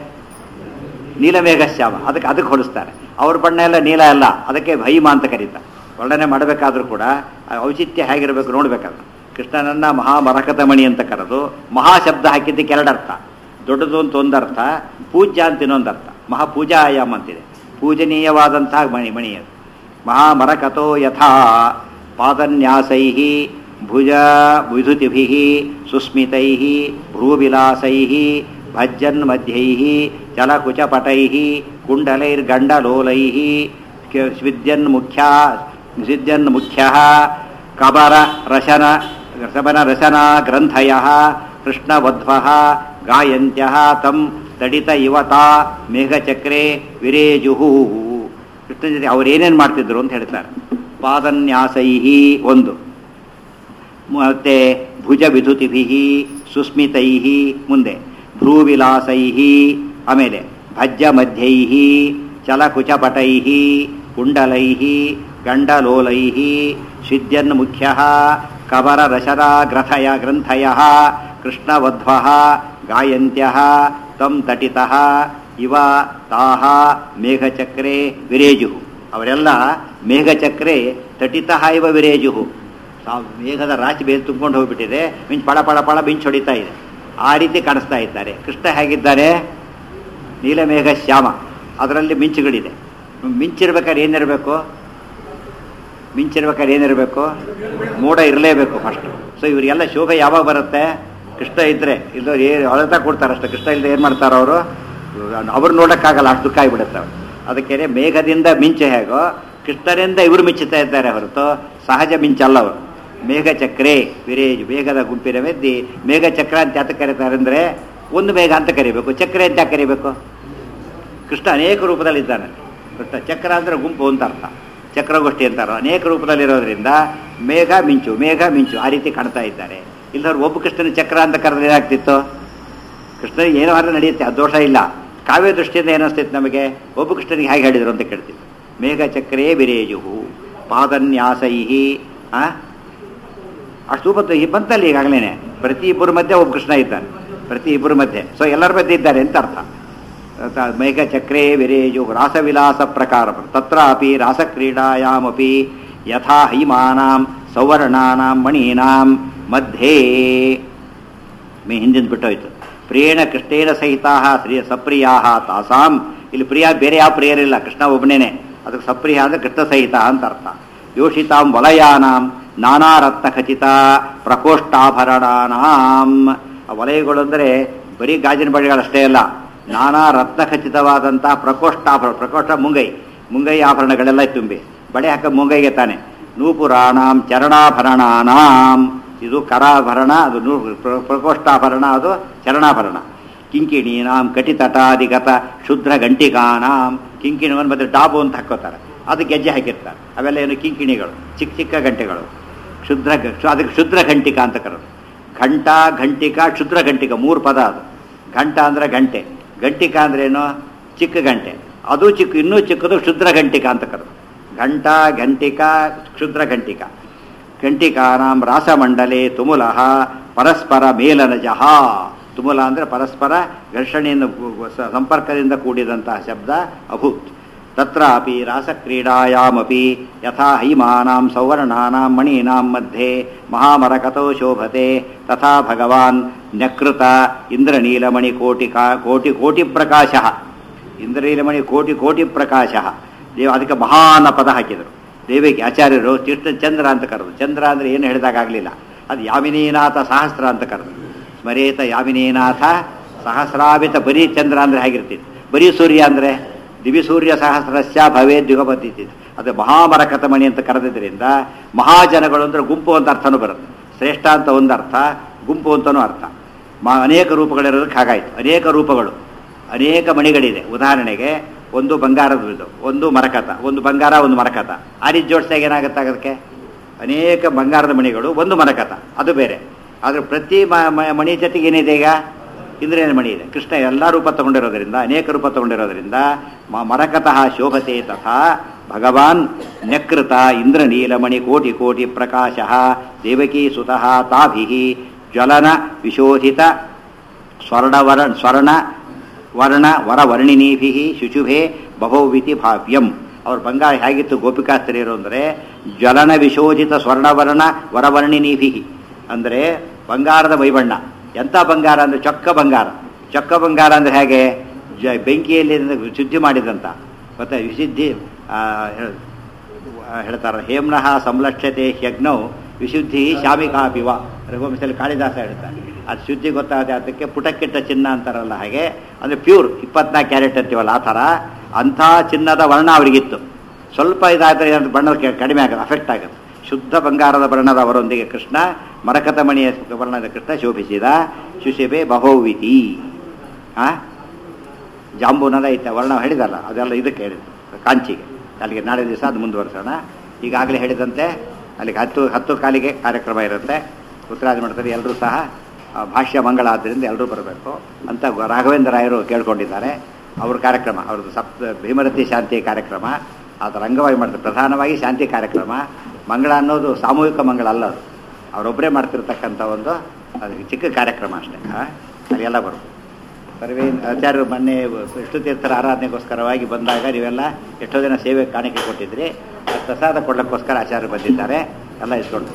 ನೀಲಮೇಘ ಶ್ಯಾಮ ಅದಕ್ಕೆ ಅದಕ್ಕೆ ಹೋಲಿಸ್ತಾರೆ ಅವ್ರ ಬಣ್ಣ ಎಲ್ಲ ನೀಲ ಅಲ್ಲ ಅದಕ್ಕೆ ಭೈಮ ಅಂತ ಕರೀತಾರೆ ವರ್ಣನೆ ಮಾಡಬೇಕಾದ್ರೂ ಕೂಡ ಆ ಔಚಿತ್ಯ ಹೇಗಿರಬೇಕು ನೋಡ್ಬೇಕಾದ್ರೆ ಕೃಷ್ಣನನ್ನ ಮಹಾಮರಕತ ಮಣಿ ಅಂತ ಕರೆದು ಮಹಾಶಬ್ದ ಹಾಕಿದ್ದಕ್ಕೆ ಎರಡು ಅರ್ಥ ದೊಡ್ಡದು ಅಂತ ಒಂದರ್ಥ ಪೂಜ್ಯ ಅಂತ ಇನ್ನೊಂದು ಅರ್ಥ ಮಹಾಪೂಜಾಯಾಮ ಅಂತಿದೆ ಪೂಜನೀಯವಾದಂತಹ ಮಣಿ ಮಣಿ ಅದು ಮಹಾಮರಕತೋ ಯಥಾ ಪಾದನ್ಯಾಸೈ ಭುಜ ವಿಧುತಿಭಿ ಸುಸ್ಮಿತೈ ಭ್ರೂವಿಲಾಸೈ ಭಜ್ಜನ್ ಮಧ್ಯೈ ಚಲಕುಚಪಟೈ ಕುಂಡಲೈರ್ಗಂಡಲೋಲೈ ಸ್ವಿದ್ಯನ್ ಮುಖ್ಯ ಸ್ವಿದ್ಯನ್ ಮುಖ್ಯ ಕಬರ ರಶನ ರಸಬನ ರಸನಾ ಗ್ರಂಥಯ ಕೃಷ್ಣವಧ್ವ ಗಾಯಂತ್ಯ ತಂ ತಡಿತ ಇವತಾ ಮೇಘಚಕ್ರೆ ವಿರೇಜುಹು ಕೃಷ್ಣ ಜೊತೆ ಅವ್ರು ಏನೇನು ಮಾಡ್ತಿದ್ರು ಅಂತ ಹೇಳ್ತಾರೆ ಪಾದನ್ಯಾಸೈ ಒಂದು ಮತ್ತೆ ಭುಜ ವಿಧುತಿಭಿ ಸುಸ್ಮಿತೈ ಮುಂದೆ ಭ್ರೂವಿಲಾಸೈ ಆಮೇಲೆ ಭಜ್ಯ ಮಧ್ಯೈ ಚಲಕುಚಪಟೈ ಕುಂಡಲೈ ಗಂಡಲೋಲೈ ಸಿದ್ಯನ್ ಮುಖ್ಯ ಕಬರ ರಶರ ಗ್ರಥಯ ಗ್ರಂಥಯ ಕೃಷ್ಣವಧ್ವ ಗಾಯಂತ್ಯ ತಂ ತಟಿತ ಇವ ತಾಹ ಮೇಘಚಕ್ರೆ ವಿರೇಜು ಅವರೆಲ್ಲ ಮೇಘಚಕ್ರೆ ತಟಿತ ಇವ ವಿರೇಜು ತಾವು ಮೇಘದ ರಾಶಿ ಬೇರೆ ತುಂಬಿಕೊಂಡು ಹೋಗ್ಬಿಟ್ಟಿದೆ ಮಿಂಚ್ ಪಳ ಪಳ ಪಳ ಮಿಂಚ್ ಹೊಡಿತಾ ಇದೆ ಆ ರೀತಿ ಕಾಣಿಸ್ತಾ ಇದ್ದಾರೆ ಕೃಷ್ಣ ಹೇಗಿದ್ದಾರೆ ನೀಲಮೇಘ ಶ್ಯಾಮ ಅದರಲ್ಲಿ ಮಿಂಚುಗಳಿದೆ ಮಿಂಚಿರ್ಬೇಕಾದ್ರೆ ಏನಿರಬೇಕು ಮಿಂಚಿರ್ಬೇಕಾದ್ರೆ ಏನಿರಬೇಕು ಮೋಡ ಇರಲೇಬೇಕು ಫಸ್ಟ್ ಸೊ ಇವರಿಗೆಲ್ಲ ಶೋಭೆ ಯಾವಾಗ ಬರುತ್ತೆ ಕೃಷ್ಣ ಇದ್ರೆ ಇಲ್ಲ ಏನು ಹೊಳತಾ ಕೊಡ್ತಾರೆ ಅಷ್ಟೇ ಕೃಷ್ಣ ಇಲ್ಲದೆ ಏನು ಮಾಡ್ತಾರೆ ಅವರು ಅವ್ರು ನೋಡೋಕ್ಕಾಗಲ್ಲ ಅಷ್ಟು ದುಃಖ ಆಗಿಬಿಡುತ್ತೆ ಅವ್ರು ಅದಕ್ಕೆ ಮೇಘದಿಂದ ಮಿಂಚು ಹೇಗೋ ಕೃಷ್ಣರಿಂದ ಇವರು ಮಿಂಚುತ್ತಾ ಇದ್ದಾರೆ ಹೊರತು ಸಹಜ ಮಿಂಚಲ್ಲ ಅವರು ಮೇಘಚಕ್ರೆ ವಿರೇಜ್ ಮೇಘದ ಗುಂಪಿನ ಮೆದ್ದಿ ಮೇಘಚಕ್ರ ಅಂತ ಯಾತಕ್ಕೆ ಕರೀತಾರೆ ಅಂದರೆ ಒಂದು ಮೇಘ ಅಂತ ಕರಿಬೇಕು ಚಕ್ರೆ ಅಂತ ಯಾಕೆ ಕರಿಬೇಕು ಕೃಷ್ಣ ಅನೇಕ ರೂಪದಲ್ಲಿದ್ದಾನೆ ಕೃಷ್ಣ ಚಕ್ರ ಅಂದರೆ ಗುಂಪು ಅಂತ ಅರ್ಥ ಚಕ್ರಗೋಷ್ಠಿ ಅಂತಾರ ಅನೇಕ ರೂಪದಲ್ಲಿರೋದ್ರಿಂದ ಮೇಘ ಮಿಂಚು ಮೇಘ ಮಿಂಚು ಆ ರೀತಿ ಕಾಣ್ತಾ ಇದ್ದಾರೆ ಇಲ್ಲದವ್ರು ಒಬ್ಬ ಕೃಷ್ಣನ ಚಕ್ರ ಅಂತ ಕರೆದ್ರೆ ಏನಾಗ್ತಿತ್ತು ಕೃಷ್ಣನಿಗೆ ಏನೋ ಆದ್ರೆ ನಡೆಯುತ್ತೆ ಅದು ದೋಷ ಇಲ್ಲ ಕಾವ್ಯ ದೃಷ್ಟಿಯಿಂದ ಏನಿಸ್ತಿತ್ತು ನಮಗೆ ಒಬ್ಬ ಕೃಷ್ಣನಿಗೆ ಹೇಗೆ ಹೇಳಿದ್ರು ಅಂತ ಕೇಳ್ತೀವಿ ಮೇಘ ಚಕ್ರೇ ವಿರೇಜುಹು ಪಾದನ್ಯಾಸೈ ಆ ಅಷ್ಟು ರೂಪ ಈ ಬಂತಲ್ಲ ಈಗಾಗಲೇ ಪ್ರತಿ ಇಬ್ಬರ ಮಧ್ಯೆ ಒಬ್ಬ ಕೃಷ್ಣ ಇದ್ದಾನೆ ಪ್ರತಿ ಇಬ್ಬರ ಮಧ್ಯೆ ಸೊ ಎಲ್ಲರ ಮಧ್ಯೆ ಇದ್ದಾರೆ ಅಂತ ಅರ್ಥ ತ- ಮೇಘಚಕ್ರೇ ವಿರೇಜು ರಾಸವಿಲಾಸ ಪ್ರಕಾರ ತತ್ರಾಪಿ ರಾಸಕ್ರೀಡಾಯಾಮಪಿ ಯಥಾ ಹೈಮಾನಾಂ ಸೌವರ್ಣಾನಾಂ ಮಣೀನಾಂ ಮಧ್ಯೆ ಮೇ ಹಿಂದಿನ ಬಿಟ್ಟೋಯ್ತು ಪ್ರಿಯೇಣ ಕೃಷ್ಣೇನ ಸಹಿತ ಶ್ರೀ ಸಪ್ರಿಯಾ ತಾಸಾಂ ಇಲ್ಲಿ ಪ್ರಿಯ ಬೇರೆ ಯಾವ ಪ್ರಿಯರಿಲ್ಲ ಕೃಷ್ಣ ಒಬ್ಬನೇನೆ ಅದಕ್ಕೆ ಸಪ್ರಿಯ ಅಂದ್ರೆ ಕೃಷ್ಣ ಸಹಿತ ಅಂತ ಅರ್ಥ ಯೋಷಿತಾಂ ವಲಯಾನಾಂ ನಾನಾ ರತ್ನ ಖಚಿತ ಪ್ರಕೋಷ್ಠಾಭರಣಾನಾಂ ಆ ವಲಯಗಳು ಅಂದರೆ ಬರೀ ಗಾಜಿನ ಬಳೆಗಳಷ್ಟೇ ಅಲ್ಲ ನಾನಾ ರತ್ನ ಖಚಿತವಾದಂತಹ ಪ್ರಕೋಷ್ಠಾಭರಣ ಪ್ರಕೋಷ್ಠ ಮುಂಗೈ ಮುಂಗೈ ಆಭರಣಗಳೆಲ್ಲ ತುಂಬಿ ಬಳೆ ಹಾಕ ಮುಂಗೈಗೆ ತಾನೆ ನೂಪುರಾಣಾಂ ಚರಣಾಭರಣಾನಾಂ ಇದು ಕರಾಭರಣ ಅದು ನೂ ಪ್ರ- ಪ್ರಕೋಷ್ಠಾಭರಣ ಅದು ಚರಣಾಭರಣ ಕಿಂಕಿಣೀನಾಂ ಕಟಿತಟಾದಿಗತ ಶುದ್ಧ ಗಂಟಿಕಾನಾಂ ಕಿಂಕಿಣಿ ಮತ್ತೆ ಡಾಬು ಅಂತ ಹಾಕೋತಾರೆ ಅದು ಗೆಜ್ಜೆ ಹಾಕಿರ್ತಾರೆ ಅವೆಲ್ಲ ಏನು ಕಿಂಕಿಣಿಗಳು ಚಿಕ್ಕ ಚಿಕ್ಕ ಗಂಟೆಗಳು ಕ್ಷುದ್ರ ಗ- ಅದಕ್ಕೆ ಕ್ಷುದ್ರ ಘಂಟಿಕ ಅಂತ ಕರೋದು ಘಂಟ ಘಂಟಿಕ ಕ್ಷುದ್ರ ಘಂಟಿಕ ಮೂರು ಪದ ಅದು ಘಂಟ ಅಂದ್ರೆ ಗಂಟೆ ಘಂಟಿಕ ಅಂದ್ರೆ ಏನು ಚಿಕ್ಕ ಗಂಟೆ ಅದು ಚಿಕ್ಕ ಇನ್ನೂ ಚಿಕ್ಕದು ಕ್ಷುದ್ರ ಘಂಟಿಕ ಅಂತ ಕರೋದು ಘಂಟ ಘಂಟಿಕ ಕ್ಷುದ್ರ ಘಂಟಿಕ ಘಂಟಿಕಾನಾಂ ರಾಸಮಂಡಲೆ ತುಮುಲಃ ಪರಸ್ಪರ ಮೇಲನಜಃ ತುಮುಲ ಅಂದರೆ ಪರಸ್ಪರ ಘರ್ಷಣೆಯಿಂದ ಸ- ಸಂಪರ್ಕದಿಂದ ಕೂಡಿದಂತಹ ಶಬ್ದ ಅಭೂತ್ ತತ್ರಾಪಿ ರಾಸಕ್ರೀಡಾಯಾಮಪಿ ಯಥಾ ಹೈಮಾನಾಂ ಸೌವರ್ಣಾನಾಂ ಮಣೀನಾಂ ಮಧ್ಯೆ ಮಹಾಮರಕತೋ ಶೋಭತೆ ತಥಾ ಭಗವಾನ್ ನ್ಯಕೃತ ಇಂದ್ರನೀಲಮಣಿ ಕೋಟಿಕಾ ಕೋಟಿ ಕೋಟಿ ಪ್ರಕಾಶ ಇಂದ್ರನೀಲಮಣಿ ಕೋಟಿ ಕೋಟಿ ಪ್ರಕಾಶ ದೇವ ಅದಕ್ಕೆ ಮಹಾನ ಪದ ಹಾಕಿದರು ದೇವಿಗೆ ಆಚಾರ್ಯರು ಕೃಷ್ಣ ಚಂದ್ರ ಅಂತ ಕರೆದು ಚಂದ್ರ ಅಂದರೆ ಏನು ಹೇಳಿದಾಗಲಿಲ್ಲ ಅದು ಯಾಮಿನೀನಾಥ ಸಹಸ್ರ ಅಂತ ಕರೆದು ಸ್ಮರೇತ ಯಾಮಿನೀನಾಥ ಸಹಸ್ರಾವಿತ ಬರೀ ಚಂದ್ರ ಅಂದರೆ ಹೇಗಿರ್ತಿತ್ತು ಬರೀ ಸೂರ್ಯ ಅಂದರೆ ದಿವಿ ಸೂರ್ಯ ಸಹಸ್ರಸ್ಯ ಭವೇ ದ್ಯುಗಪದ್ಧತಿ ಅದು ಮಹಾಮರಕತಮಣಿ ಅಂತ ಕರೆದಿದ್ದರಿಂದ ಮಹಾಜನಗಳು ಅಂದ್ರೆ ಗುಂಪು ಅಂತ ಅರ್ಥನೂ ಬರುತ್ತೆ ಶ್ರೇಷ್ಠ ಅಂತ ಒಂದು ಅರ್ಥ ಗುಂಪು ಅಂತನೂ ಅರ್ಥ ಮ ಅನೇಕ ರೂಪಗಳಿರೋದಕ್ಕೆ ಹಾಗಾಯಿತು ಅನೇಕ ರೂಪಗಳು ಅನೇಕ ಮಣಿಗಳಿದೆ ಉದಾಹರಣೆಗೆ ಒಂದು ಬಂಗಾರದ ಒಂದು ಮರಕತ ಒಂದು ಬಂಗಾರ ಒಂದು ಮರಕತ ಆ ರೀತಿ ಜೋಡಿಸಿದಾಗ ಏನಾಗುತ್ತೆ ಅದಕ್ಕೆ ಅನೇಕ ಬಂಗಾರದ ಮಣಿಗಳು ಒಂದು ಮರಕತ ಅದು ಬೇರೆ ಆದರೆ ಪ್ರತಿ ಮ- ಮ- ಮಣಿ ಜೊತೆಗೆ ಏನಿದೆ ಈಗ ಇಂದ್ರಿಯನ ಮಣಿ ಇದೆ ಕೃಷ್ಣ ಎಲ್ಲ ರೂಪ ತಗೊಂಡಿರೋದ್ರಿಂದ ಅನೇಕ ರೂಪ ತಗೊಂಡಿರೋದ್ರಿಂದ ಮ- ಮರಕತಃ ಶೋಭತೆ ತಥಾ ಭಗವಾನ್ ನ್ಯಕೃತ ಇಂದ್ರನೀಲಮಣಿ ಕೋಟಿ ಕೋಟಿ ಪ್ರಕಾಶ ದೇವಕೀ ಸುತಃ ತಾಭಿ ಜ್ವಲನ ವಿಶೋಧಿತ ಸ್ವರ್ಣವರ ಸ್ವರ್ಣ ವರ್ಣ ವರವರ್ಣಿನೀಭಿ ಶುಚುಭೆ ಬಹೋವಿತಿ ಭಾವ್ಯಂ ಅವ್ರ ಬಂಗಾರ ಹೇಗಿತ್ತು ಗೋಪಿಕಾಸ್ತ್ರೀಯರು ಅಂದರೆ ಜ್ವಲನ ವಿಶೋಧಿತ ಸ್ವರ್ಣವರ್ಣ ವರವರ್ಣಿನೀಭಿ ಅಂದರೆ ಬಂಗಾರದ ಮೈಬಣ್ಣ ಎಂಥ ಬಂಗಾರ ಅಂದರೆ ಚೊಕ್ಕ ಬಂಗಾರ ಚೊಕ್ಕ ಬಂಗಾರ ಅಂದರೆ ಹೇಗೆ ಜ ಬೆಂಕಿಯಲ್ಲಿ ಶುದ್ಧಿ ಮಾಡಿದಂಥ ಮತ್ತು ವಿಶುದ್ಧಿ ಆ, ಹೇಳ್- ಆ, ಹೇಳ್ತಾರೆ ಹೇಮ್ನಃ ಸಂಲಕ್ಷ್ಯತೆ ಯಜ್ಞೌ ವಿಶುದ್ಧಿ ಶಾಮಿಕಾಪಿವ ರಘುವಂಶದಲ್ಲಿ ಕಾಳಿದಾಸ ಹೇಳ್ತಾರೆ ಅದು ಶುದ್ಧಿ ಗೊತ್ತಾಗದೆ ಅದಕ್ಕೆ ಪುಟಕ್ಕಿಟ್ಟ ಚಿನ್ನ ಅಂತಾರಲ್ಲ ಹಾಗೆ ಅಂದರೆ ಪ್ಯೂರ್ ಇಪ್ಪತ್ನಾಲ್ಕು ಕ್ಯಾರೆಟ್ ಅಂತೀವಲ್ಲ ಆ ಥರ ಅಂಥ ಚಿನ್ನದ ವರ್ಣ ಅವರಿಗಿತ್ತು ಸ್ವಲ್ಪ ಇದಾದರೆ ಏನಾದ್ರು ಬಣ್ಣದ ಕೆ- ಕಡಿಮೆ ಆಗುತ್ತೆ ಅಫೆಕ್ಟ್ ಆಗುತ್ತೆ ಶುದ್ಧ ಬಂಗಾರದ ವರ್ಣದ ಅವರೊಂದಿಗೆ ಕೃಷ್ಣ ಮರಕತ ಮಣಿಯ ವರ್ಣದ ಕೃಷ್ಣ ಶೋಭಿಸಿದ ಶುಶಿಬೆ ಬಹೋವಿತಿ ಆ ಜಾಂಬೂನದ ಐತೆ ವರ್ಣ ಹೇಳಿದಲ್ಲ ಅದೆಲ್ಲ ಇದಕ್ಕೆ ಹೇಳಿದ್ದು ಕಾಂಚಿಗೆ ಅಲ್ಲಿಗೆ ನಾಳೆ ದಿವಸ ಅದು ಮುಂದುವರಿಸೋಣ ಈಗಾಗಲೇ ಹೇಳಿದಂತೆ ಅಲ್ಲಿಗೆ ಹತ್ತು ಹತ್ತು ಕಾಲಿಗೆ ಕಾರ್ಯಕ್ರಮ ಇರುತ್ತೆ ಉತ್ತರಾದಿ ಮಠದಲ್ಲಿ ಎಲ್ಲರೂ ಸಹ ಆ, ಭಾಷ್ಯ ಮಂಗಳ ಆದ್ದರಿಂದ ಎಲ್ಲರೂ ಬರಬೇಕು ಅಂತ ಗ- ರಾಘವೇಂದ್ರ ರಾಯರು ಕೇಳ್ಕೊಂಡಿದ್ದಾರೆ ಅವ್ರ ಕಾರ್ಯಕ್ರಮ ಅವ್ರದ್ದು ಸಪ್ತ ಭೀಮರತಿ ಶಾಂತಿ ಕಾರ್ಯಕ್ರಮ ಅದರ ಅಂಗವಾಗಿ ಮಾಡ್ತಾರೆ ಪ್ರಧಾನವಾಗಿ ಶಾಂತಿ ಕಾರ್ಯಕ್ರಮ ಮಂಗಳ ಅನ್ನೋದು ಸಾಮೂಹಿಕ ಮಂಗಳ ಅಲ್ಲ ಅದು ಅವರೊಬ್ಬರೇ ಮಾಡ್ತಿರ್ತಕ್ಕಂಥ ಒಂದು ಅದು ಚಿಕ್ಕ ಕಾರ್ಯಕ್ರಮ ಅಷ್ಟೇ ಆ, ಅಲ್ಲೆಲ್ಲ ಬರುತ್ತೆ ಸರ್ವೇ ಆಚಾರ್ಯರು ಮೊನ್ನೆ ವಿಷ್ಣು ತೀರ್ಥರ ಆರಾಧನೆಗೋಸ್ಕರವಾಗಿ ಬಂದಾಗ ನೀವೆಲ್ಲ ಎಷ್ಟೋ ಜನ ಸೇವೆ ಕಾಣಿಕೆ ಕೊಟ್ಟಿದ್ರಿ ಆ ಪ್ರಸಾದ ಕೊಡ್ಲಿಕ್ಕೋಸ್ಕರ ಆಚಾರ್ಯರು ಬಂದಿದ್ದಾರೆ ಎಲ್ಲ ಇಸ್ಕೊಂಡು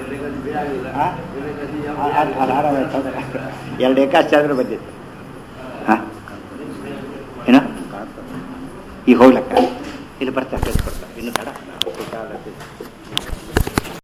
ಆ? ಆ- ಆ- ಆ ಹಾರ ಇಟ್ಕೊಂಡು. ಎರಡು ಏಕಾಚಾರ್ಯರು ಬಂದಿತ್ತು ಹಾಂ ಏನು ಈಗ ಹೋಗ್ಲಕ್ಕ ಇಲ್ಲಿ ಬರ್ತಾರೆ ಬರ್ತಾರೆ ಇನ್ನು ತಡ